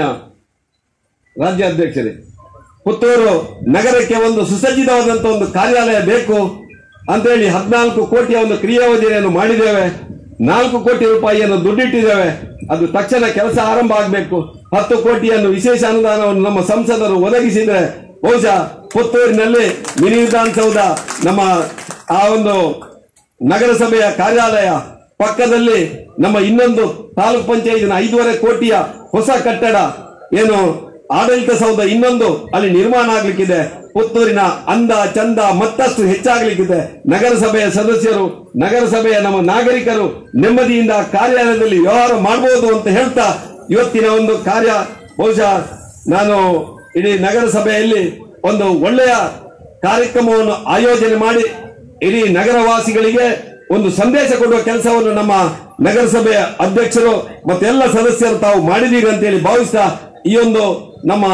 ರಾಜ್ಯಾಧ್ಯಕ್ಷರೇ ಪುತ್ತೂರು ನಗರಕ್ಕೆ ಒಂದು ಸುಸಜ್ಜಿತವಾದಂತಹ ಒಂದು ಕಾರ್ಯಾಲಯ ಬೇಕು ಅಂತೇಳಿ ಹದಿನಾಲ್ಕು ಕೋಟಿಯ ಒಂದು ಕ್ರಿಯಾ ಯೋಜನೆಯನ್ನು ಮಾಡಿದ್ದೇವೆ ನಾಲ್ಕು ಕೋಟಿ ರೂಪಾಯಿಯನ್ನು ದುಡ್ಡಿಟ್ಟಿದ್ದೇವೆ ಅದು ತಕ್ಷಣ ಕೆಲಸ ಆರಂಭ ಆಗಬೇಕು ಹತ್ತು ಕೋಟಿಯನ್ನು ವಿಶೇಷ ಅನುದಾನವನ್ನು ನಮ್ಮ ಸಂಸದರು ಒದಗಿಸಿದ್ರೆ ಬಹುಶಃ ಪುತ್ತೂರಿನಲ್ಲಿ ಮಿನಿ ವಿಧಾನಸೌಧ ನಮ್ಮ ಆ ಒಂದು ನಗರಸಭೆಯ ಕಾರ್ಯಾಲಯ ಪಕ್ಕದಲ್ಲಿ ನಮ್ಮ ಇನ್ನೊಂದು ತಾಲೂಕ್ ಪಂಚಾಯತಿನ ಐದೂವರೆ ಕೋಟಿಯ ಹೊಸ ಕಟ್ಟಡ ಏನು ಆಡಳಿತ ಸೌಧ ಇನ್ನೊಂದು ಅಲ್ಲಿ ನಿರ್ಮಾಣ ಆಗ್ಲಿಕ್ಕಿದೆ ಪುತ್ತೂರಿನ ಅಂದ ಚಂದ ಮತ್ತಷ್ಟು ಹೆಚ್ಚಾಗ್ಲಿಕ್ಕಿದೆ ನಗರಸಭೆಯ ಸದಸ್ಯರು ನಗರಸಭೆಯ ನಮ್ಮ ನಾಗರಿಕರು ನೆಮ್ಮದಿಯಿಂದ ಕಾರ್ಯಾಲಯದಲ್ಲಿ ವ್ಯವಹಾರ ಮಾಡಬಹುದು ಅಂತ ಹೇಳ್ತಾ ಇವತ್ತಿನ ಒಂದು ಕಾರ್ಯ ಬಹುಶಃ ನಾನು ಇಡೀ ನಗರಸಭೆಯಲ್ಲಿ ಒಂದು ಒಳ್ಳೆಯ ಕಾರ್ಯಕ್ರಮವನ್ನು ಆಯೋಜನೆ ಮಾಡಿ ಇಡೀ ನಗರವಾಸಿಗಳಿಗೆ ಒಂದು ಸಂದೇಶ ಕೊಡುವ ಕೆಲಸವನ್ನು ನಮ್ಮ ನಗರಸಭೆಯ ಅಧ್ಯಕ್ಷರು ಮತ್ತೆಲ್ಲ ಸದಸ್ಯರು ತಾವು ಮಾಡಿದೀರಿ ಅಂತೇಳಿ ಭಾವಿಸ್ತಾ ಈ ಒಂದು ನಮ್ಮ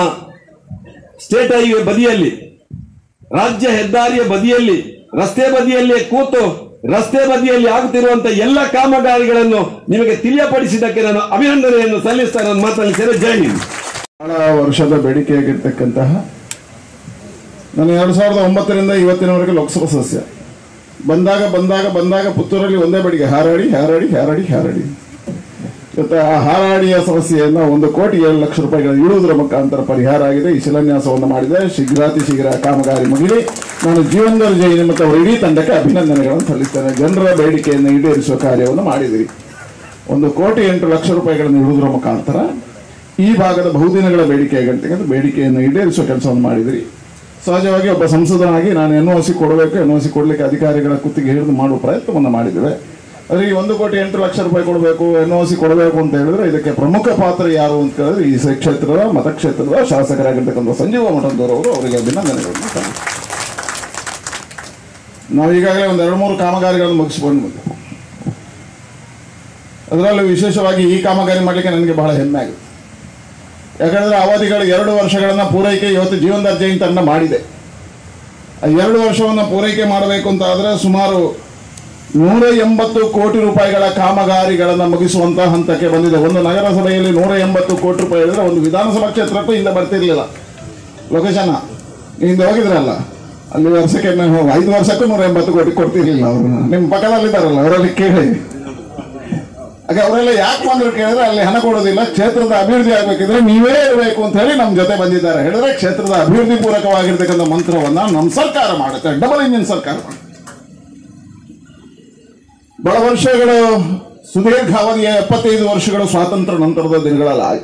ಸ್ಟೇಟ್ ಹೈವೇ ಬದಿಯಲ್ಲಿ ರಾಜ್ಯ ಹೆದ್ದಾರಿಯ ಬದಿಯಲ್ಲಿ ರಸ್ತೆ ಬದಿಯಲ್ಲೇ ಕೂತು ರಸ್ತೆ ಬದಿಯಲ್ಲಿ ಆಗುತ್ತಿರುವಂತಹ ಎಲ್ಲ ಕಾಮಗಾರಿಗಳನ್ನು ನಿಮಗೆ ತಿಳಿಯಪಡಿಸಿದ್ದಕ್ಕೆ ನಾನು ಅಭಿನಂದನೆಯನ್ನು ಸಲ್ಲಿಸ್ತಾ ನನ್ನ ಮಾತಲ್ಲಿ ಸೇರಿ ಜೈ ಹಿಂದ್ ಬಹಳ ವರ್ಷದ ಬೇಡಿಕೆಯಾಗಿರ್ತಕ್ಕಂತಹ ನಾನು ಎರಡು ಸಾವಿರದ ಒಂಬತ್ತರಿಂದ ಇವತ್ತಿನವರೆಗೆ ಲೋಕಸಭಾ ಸದಸ್ಯ ಬಂದಾಗ ಬಂದಾಗ ಬಂದಾಗ ಪುತ್ತೂರಲ್ಲಿ ಒಂದೇ ಬೇಡಿಕೆ ಹಾರಾಡಿ ಹಾರಾಡಿ ಹಾರಾಡಿ ಹಾರಾಡಿ ಇವತ್ತು ಆ ಹಾರಾಡಿಯ ಸಮಸ್ಯೆಯನ್ನ ಒಂದು ಕೋಟಿ ಏಳು ಲಕ್ಷ ರೂಪಾಯಿಗಳ ಇಡುವುದರ ಮುಖಾಂತರ ಪರಿಹಾರ ಆಗಿದೆ ಈ ಶಿಲಾನ್ಯಾಸವನ್ನು ಮಾಡಿದೆ ಶೀಘ್ರಾತಿ ಶೀಘ್ರ ಕಾಮಗಾರಿ ಮುಗಿಲಿ ನಾನು ಜೀವನದಲ್ಲಿ ಜೈನ ಮತ್ತು ಅವರ ಇಡೀ ತಂಡಕ್ಕೆ ಅಭಿನಂದನೆಗಳನ್ನು ಸಲ್ಲಿಸ್ತೇನೆ ಜನರ ಬೇಡಿಕೆಯನ್ನು ಈಡೇರಿಸುವ ಕಾರ್ಯವನ್ನು ಮಾಡಿದಿರಿ ಒಂದು ಕೋಟಿ ಎಂಟು ಲಕ್ಷ ರೂಪಾಯಿಗಳನ್ನು ಇಡುವುದರ ಮುಖಾಂತರ ಈ ಭಾಗದ ಬಹುದಿನಗಳ ಬೇಡಿಕೆಯಾಗಿರ್ತಕ್ಕಂಥ ಬೇಡಿಕೆಯನ್ನು ಈಡೇರಿಸುವ ಕೆಲಸವನ್ನು ಮಾಡಿದಿರಿ ಸಹಜವಾಗಿ ಒಬ್ಬ ಸಂಸದನಾಗಿ ನಾನು ಎನ್ ಸಿ ಕೊಡಬೇಕು ಎನ್ ಸಿ ಕೊಡಲಿಕ್ಕೆ ಅಧಿಕಾರಿಗಳ ಕುತ್ತಿಗೆ ಹಿಡಿದು ಮಾಡುವ ಪ್ರಯತ್ನವನ್ನು ಮಾಡಿದ್ದೇವೆ ಆದರೆ ಈ ಒಂದು ಕೋಟಿ ಎಂಟು ಲಕ್ಷ ರೂಪಾಯಿ ಕೊಡಬೇಕು ಎನ್ ಸಿ ಕೊಡಬೇಕು ಅಂತ ಹೇಳಿದ್ರೆ ಇದಕ್ಕೆ ಪ್ರಮುಖ ಪಾತ್ರ ಯಾರು ಅಂತ ಹೇಳಿದ್ರೆ ಈ ಸ- ಕ್ಷೇತ್ರದ ಮತಕ್ಷೇತ್ರದ ಶಾಸಕರಾಗಿರ್ತಕ್ಕಂಥ ಸಂಜೀವ ಮಠಂದೂರವರು ಅವರಿಗೆ ಅಭಿನಂದನೆಗಳನ್ನು ಸಲ್ಲಿಸ್ತೇನೆ. ನಾವು ಈಗಾಗಲೇ ಒಂದು ಎರಡು ಮೂರು ಕಾಮಗಾರಿಗಳನ್ನು ಮುಗಿಸಿಕೊಂಡು ಬಂದೆ ಅದರಲ್ಲೂ ವಿಶೇಷವಾಗಿ ಈ ಕಾಮಗಾರಿ ಮಾಡಲಿಕ್ಕೆ ನನಗೆ ಬಹಳ ಹೆಮ್ಮೆ ಆಗುತ್ತೆ ಯಾಕಂದ್ರೆ ಅವಧಿಗಳು ಎರಡು ವರ್ಷಗಳನ್ನ ಪೂರೈಕೆ ಇವತ್ತು ಜೀವನ ದರ್ಜೆಯಿಂದ ತಂಡ ಮಾಡಿದೆ ಆ ಎರಡು ವರ್ಷವನ್ನು ಪೂರೈಕೆ ಮಾಡಬೇಕು ಅಂತ ಆದರೆ ಸುಮಾರು ನೂರ ಎಂಬತ್ತು ಕೋಟಿ ರೂಪಾಯಿಗಳ ಕಾಮಗಾರಿಗಳನ್ನು ಮುಗಿಸುವಂತಹ ಹಂತಕ್ಕೆ ಬಂದಿದೆ ಒಂದು ನಗರಸಭೆಯಲ್ಲಿ ನೂರ ಎಂಬತ್ತು ಕೋಟಿ ರೂಪಾಯಿ ಹೇಳಿದ್ರೆ ಒಂದು ವಿಧಾನಸಭಾ ಕ್ಷೇತ್ರಕ್ಕೂ ಹಿಂದೆ ಬರ್ತಿರ್ಲಿಲ್ಲ ಲೊಕೇಶನ್ ಹಿಂದೆ ಹೋಗಿದ್ರಲ್ಲ ಅಲ್ಲಿ ವರ್ಷಕ್ಕೆ ನಾವು ಐದು ವರ್ಷಕ್ಕೂ ನೂರ ಎಂಬತ್ತು ಕೋಟಿ ಕೊಡ್ತಿರ್ಲಿಲ್ಲ ಅವರು ನಿಮ್ಮ ಪಕ್ಕದಲ್ಲಿದ್ದಾರಲ್ಲ ಅವರಲ್ಲಿ ಕೇಳಿ ಹಾಗೆ ಅವರೆಲ್ಲ ಯಾಕೆ ಬಂದ್ರು ಕೇಳಿದ್ರೆ ಅಲ್ಲಿ ಹಣ ಕೊಡೋದಿಲ್ಲ ಕ್ಷೇತ್ರದ ಅಭಿವೃದ್ಧಿ ಆಗ್ಬೇಕಿದ್ರೆ ನೀವೇ ಇರಬೇಕು ಅಂತ ಹೇಳಿ ನಮ್ಮ ಜೊತೆ ಬಂದಿದ್ದಾರೆ ಹೇಳಿದ್ರೆ ಕ್ಷೇತ್ರದ ಅಭಿವೃದ್ಧಿ ಪೂರಕವಾಗಿರ್ತಕ್ಕಂಥ ಮಂತ್ರವನ್ನ ನಮ್ಮ ಸರ್ಕಾರ ಮಾಡುತ್ತೆ ಡಬಲ್ ಇಂಜಿನ್ ಸರ್ಕಾರ ಮಾಡುತ್ತೆ ಬಹಳ ವರ್ಷಗಳು ಸುದೀರ್ಘ ಅವಧಿಯ ಎಪ್ಪತ್ತೈದು ವರ್ಷಗಳು ಸ್ವಾತಂತ್ರ್ಯ ನಂತರದ ದಿನಗಳಲ್ಲಿ ಆಯ್ತು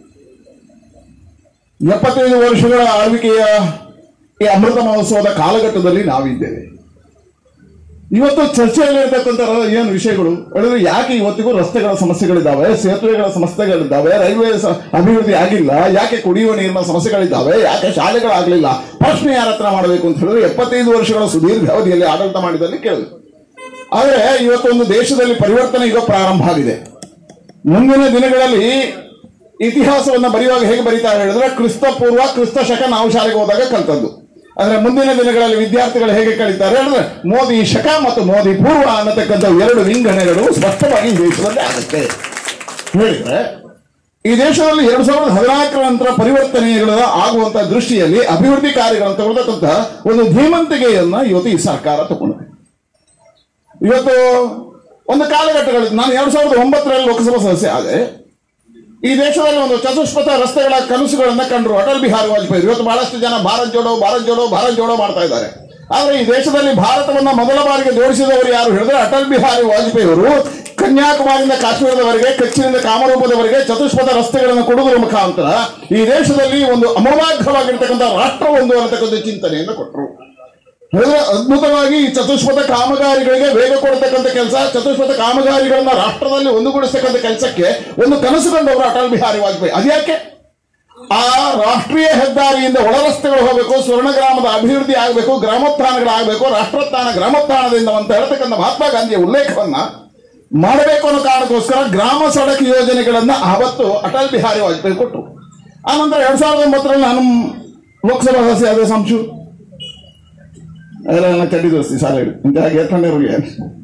ಎಪ್ಪತ್ತೈದು ವರ್ಷಗಳ ಆಳ್ವಿಕೆಯ ಈ ಅಮೃತ ಮಹೋತ್ಸವದ ಕಾಲಘಟ್ಟದಲ್ಲಿ ನಾವಿದ್ದೇವೆ ಇವತ್ತು ಚರ್ಚೆಯಲ್ಲಿರ್ತಕ್ಕಂಥ ಏನು ವಿಷಯಗಳು ಹೇಳಿದ್ರೆ ಯಾಕೆ ಇವತ್ತಿಗೂ ರಸ್ತೆಗಳ ಸಮಸ್ಯೆಗಳಿದ್ದಾವೆ ಸೇತುವೆಗಳ ಸಮಸ್ಯೆಗಳಿದ್ದಾವೆ ರೈಲ್ವೆ ಸ- ಅಭಿವೃದ್ಧಿ ಆಗಿಲ್ಲ ಯಾಕೆ ಕುಡಿಯುವ ನೀರಿನ ಸಮಸ್ಯೆಗಳಿದ್ದಾವೆ ಯಾಕೆ ಶಾಲೆಗಳಾಗಲಿಲ್ಲ ಪ್ರಶ್ನೆ ಯಾರ ಹತ್ರ ಮಾಡಬೇಕು ಅಂತ ಹೇಳಿದ್ರೆ ಎಪ್ಪತ್ತೈದು ವರ್ಷಗಳ ಸುದೀರ್ಘ ಅವಧಿಯಲ್ಲಿ ಆಡಳಿತ ಮಾಡಿದಲ್ಲಿ ಕೇಳಬೇಕು ಆದರೆ ಇವತ್ತೊಂದು ದೇಶದಲ್ಲಿ ಪರಿವರ್ತನೆ ಈಗ ಪ್ರಾರಂಭ ಆಗಿದೆ ಮುಂದಿನ ದಿನಗಳಲ್ಲಿ ಇತಿಹಾಸವನ್ನ ಬರೆಯುವಾಗ ಹೇಗೆ ಬರೀತಾರೆ ಹೇಳಿದ್ರೆ ಕ್ರಿಸ್ತ ಪೂರ್ವ ಕ್ರಿಸ್ತ ಶಕ ನಾವು ಶಾಲೆಗೆ ಹೋದಾಗ ಕಲ್ತದ್ದು ಅಂದ್ರೆ ಮುಂದಿನ ದಿನಗಳಲ್ಲಿ ವಿದ್ಯಾರ್ಥಿಗಳು ಹೇಗೆ ಕಲಿತಾರೆ ಹೇಳಿದ್ರೆ ಮೋದಿ ಶಕ ಮತ್ತು ಮೋದಿ ಪೂರ್ವ ಅನ್ನತಕ್ಕಂಥ ಎರಡು ವಿಂಗಡಣೆಗಳು ಸ್ಪಷ್ಟವಾಗಿ ಈ ದೇಶದಲ್ಲಿ ಆಗುತ್ತೆ ಹೇಳಿದ್ರೆ ಈ ದೇಶದಲ್ಲಿ ಎರಡ್ ಸಾವಿರದ ಹದಿನಾಲ್ಕರ ನಂತರ ಪರಿವರ್ತನೆಗಳ ಆಗುವಂತ ದೃಷ್ಟಿಯಲ್ಲಿ ಅಭಿವೃದ್ಧಿ ಕಾರ್ಯಗಳನ್ನು ತಗೊಳ್ತಕ್ಕಂಥ ಒಂದು ಧೀಮಂತಿಕೆಯನ್ನ ಇವತ್ತು ಈ ಸರ್ಕಾರ ತಗೊಂಡಿದೆ ಇವತ್ತು ಒಂದು ಕಾಲಘಟ್ಟಗಳಲ್ಲಿ ನಾನು ಎರಡ್ ಸಾವಿರದ ಒಂಬತ್ತರಲ್ಲಿ ಲೋಕಸಭಾ ಸದಸ್ಯ ಆದೆ ಈ ದೇಶದಲ್ಲಿ ಒಂದು ಚತುಷ್ಪಥ ರಸ್ತೆಗಳ ಕನಸುಗಳನ್ನ ಕಂಡ್ರು ಅಟಲ್ ಬಿಹಾರಿ ವಾಜಪೇಯಿ ಇವತ್ತು ಬಹಳಷ್ಟು ಜನ ಭಾರತ್ ಜೋಡೋ ಭಾರತ್ ಜೋಡೋ ಭಾರತ್ ಜೋಡೋ ಮಾಡ್ತಾ ಇದ್ದಾರೆ ಆದ್ರೆ ಈ ದೇಶದಲ್ಲಿ ಭಾರತವನ್ನ ಮೊದಲ ಬಾರಿಗೆ ಜೋಡಿಸಿದವರು ಯಾರು ಹೇಳಿದ್ರೆ ಅಟಲ್ ಬಿಹಾರಿ ವಾಜಪೇಯಿ ಅವರು ಕನ್ಯಾಕುಮಾರಿಯಿಂದ ಕಾಶ್ಮೀರದವರೆಗೆ ಕಚ್ಚಿನಿಂದ ಕಾಮರೂಪದವರೆಗೆ ಚತುಷ್ಪಥ ರಸ್ತೆಗಳನ್ನು ಕೊಡುವುದರ ಮುಖಾಂತರ ಈ ದೇಶದಲ್ಲಿ ಒಂದು ಅಮೂಲಾಗ್ರವಾಗಿರ್ತಕ್ಕಂಥ ರಾಷ್ಟ್ರ ಒಂದು ಅನ್ನತಕ್ಕಂಥ ಚಿಂತನೆಯನ್ನು ಕೊಟ್ಟರು ಹೇಳಿದ್ರೆ ಅದ್ಭುತವಾಗಿ ಈ ಚತುಷ್ಪಥ ಕಾಮಗಾರಿಗಳಿಗೆ ವೇಗ ಕೊಡತಕ್ಕಂಥ ಕೆಲಸ ಚತುಷ್ಪಥ ಕಾಮಗಾರಿಗಳನ್ನ ರಾಷ್ಟ್ರದಲ್ಲಿ ಒಂದುಗೂಡಿಸ್ತಕ್ಕಂಥ ಕೆಲಸಕ್ಕೆ ಒಂದು ಕನಸು ಕಂಡವರು ಅಟಲ್ ಬಿಹಾರಿ ವಾಜಪೇಯಿ ಅದ್ಯಾಕೆ ಆ ರಾಷ್ಟ್ರೀಯ ಹೆದ್ದಾರಿಯಿಂದ ಒಳ ರಸ್ತೆಗಳು ಹೋಗಬೇಕು ಸ್ವರ್ಣ ಗ್ರಾಮದ ಅಭಿವೃದ್ಧಿ ಆಗಬೇಕು ಗ್ರಾಮೋತ್ಥಾನಗಳಾಗಬೇಕು ರಾಷ್ಟ್ರೋತ್ಥಾನ ಗ್ರಾಮೋತ್ಥಾನದಿಂದ ಅಂತ ಹೇಳ್ತಕ್ಕಂಥ ಮಹಾತ್ಮ ಗಾಂಧಿಯ ಉಲ್ಲೇಖವನ್ನ ಮಾಡಬೇಕು ಅನ್ನೋ ಕಾರಣಕ್ಕೋಸ್ಕರ ಗ್ರಾಮ ಸಡಕ್ ಯೋಜನೆಗಳನ್ನ ಆವತ್ತು ಅಟಲ್ ಬಿಹಾರಿ ವಾಜಪೇಯಿ ಕೊಟ್ಟರು ಆನಂತರ ಎರಡ್ ಸಾವಿರದ ಒಂಬತ್ತರಲ್ಲಿ ನಾನು ಲೋಕಸಭಾ ಸದಸ್ಯ ಆದ ಸಂಶು ಅದೆಲ್ಲ ನನ್ನ ಚಡ್ಡಿ ದೋಸ್ತಿ ಸಾಲ ಹೇಳಿ ಇಂಥ ಗೆಟ್ಟಣ್ಣವ್ರಿಗೆ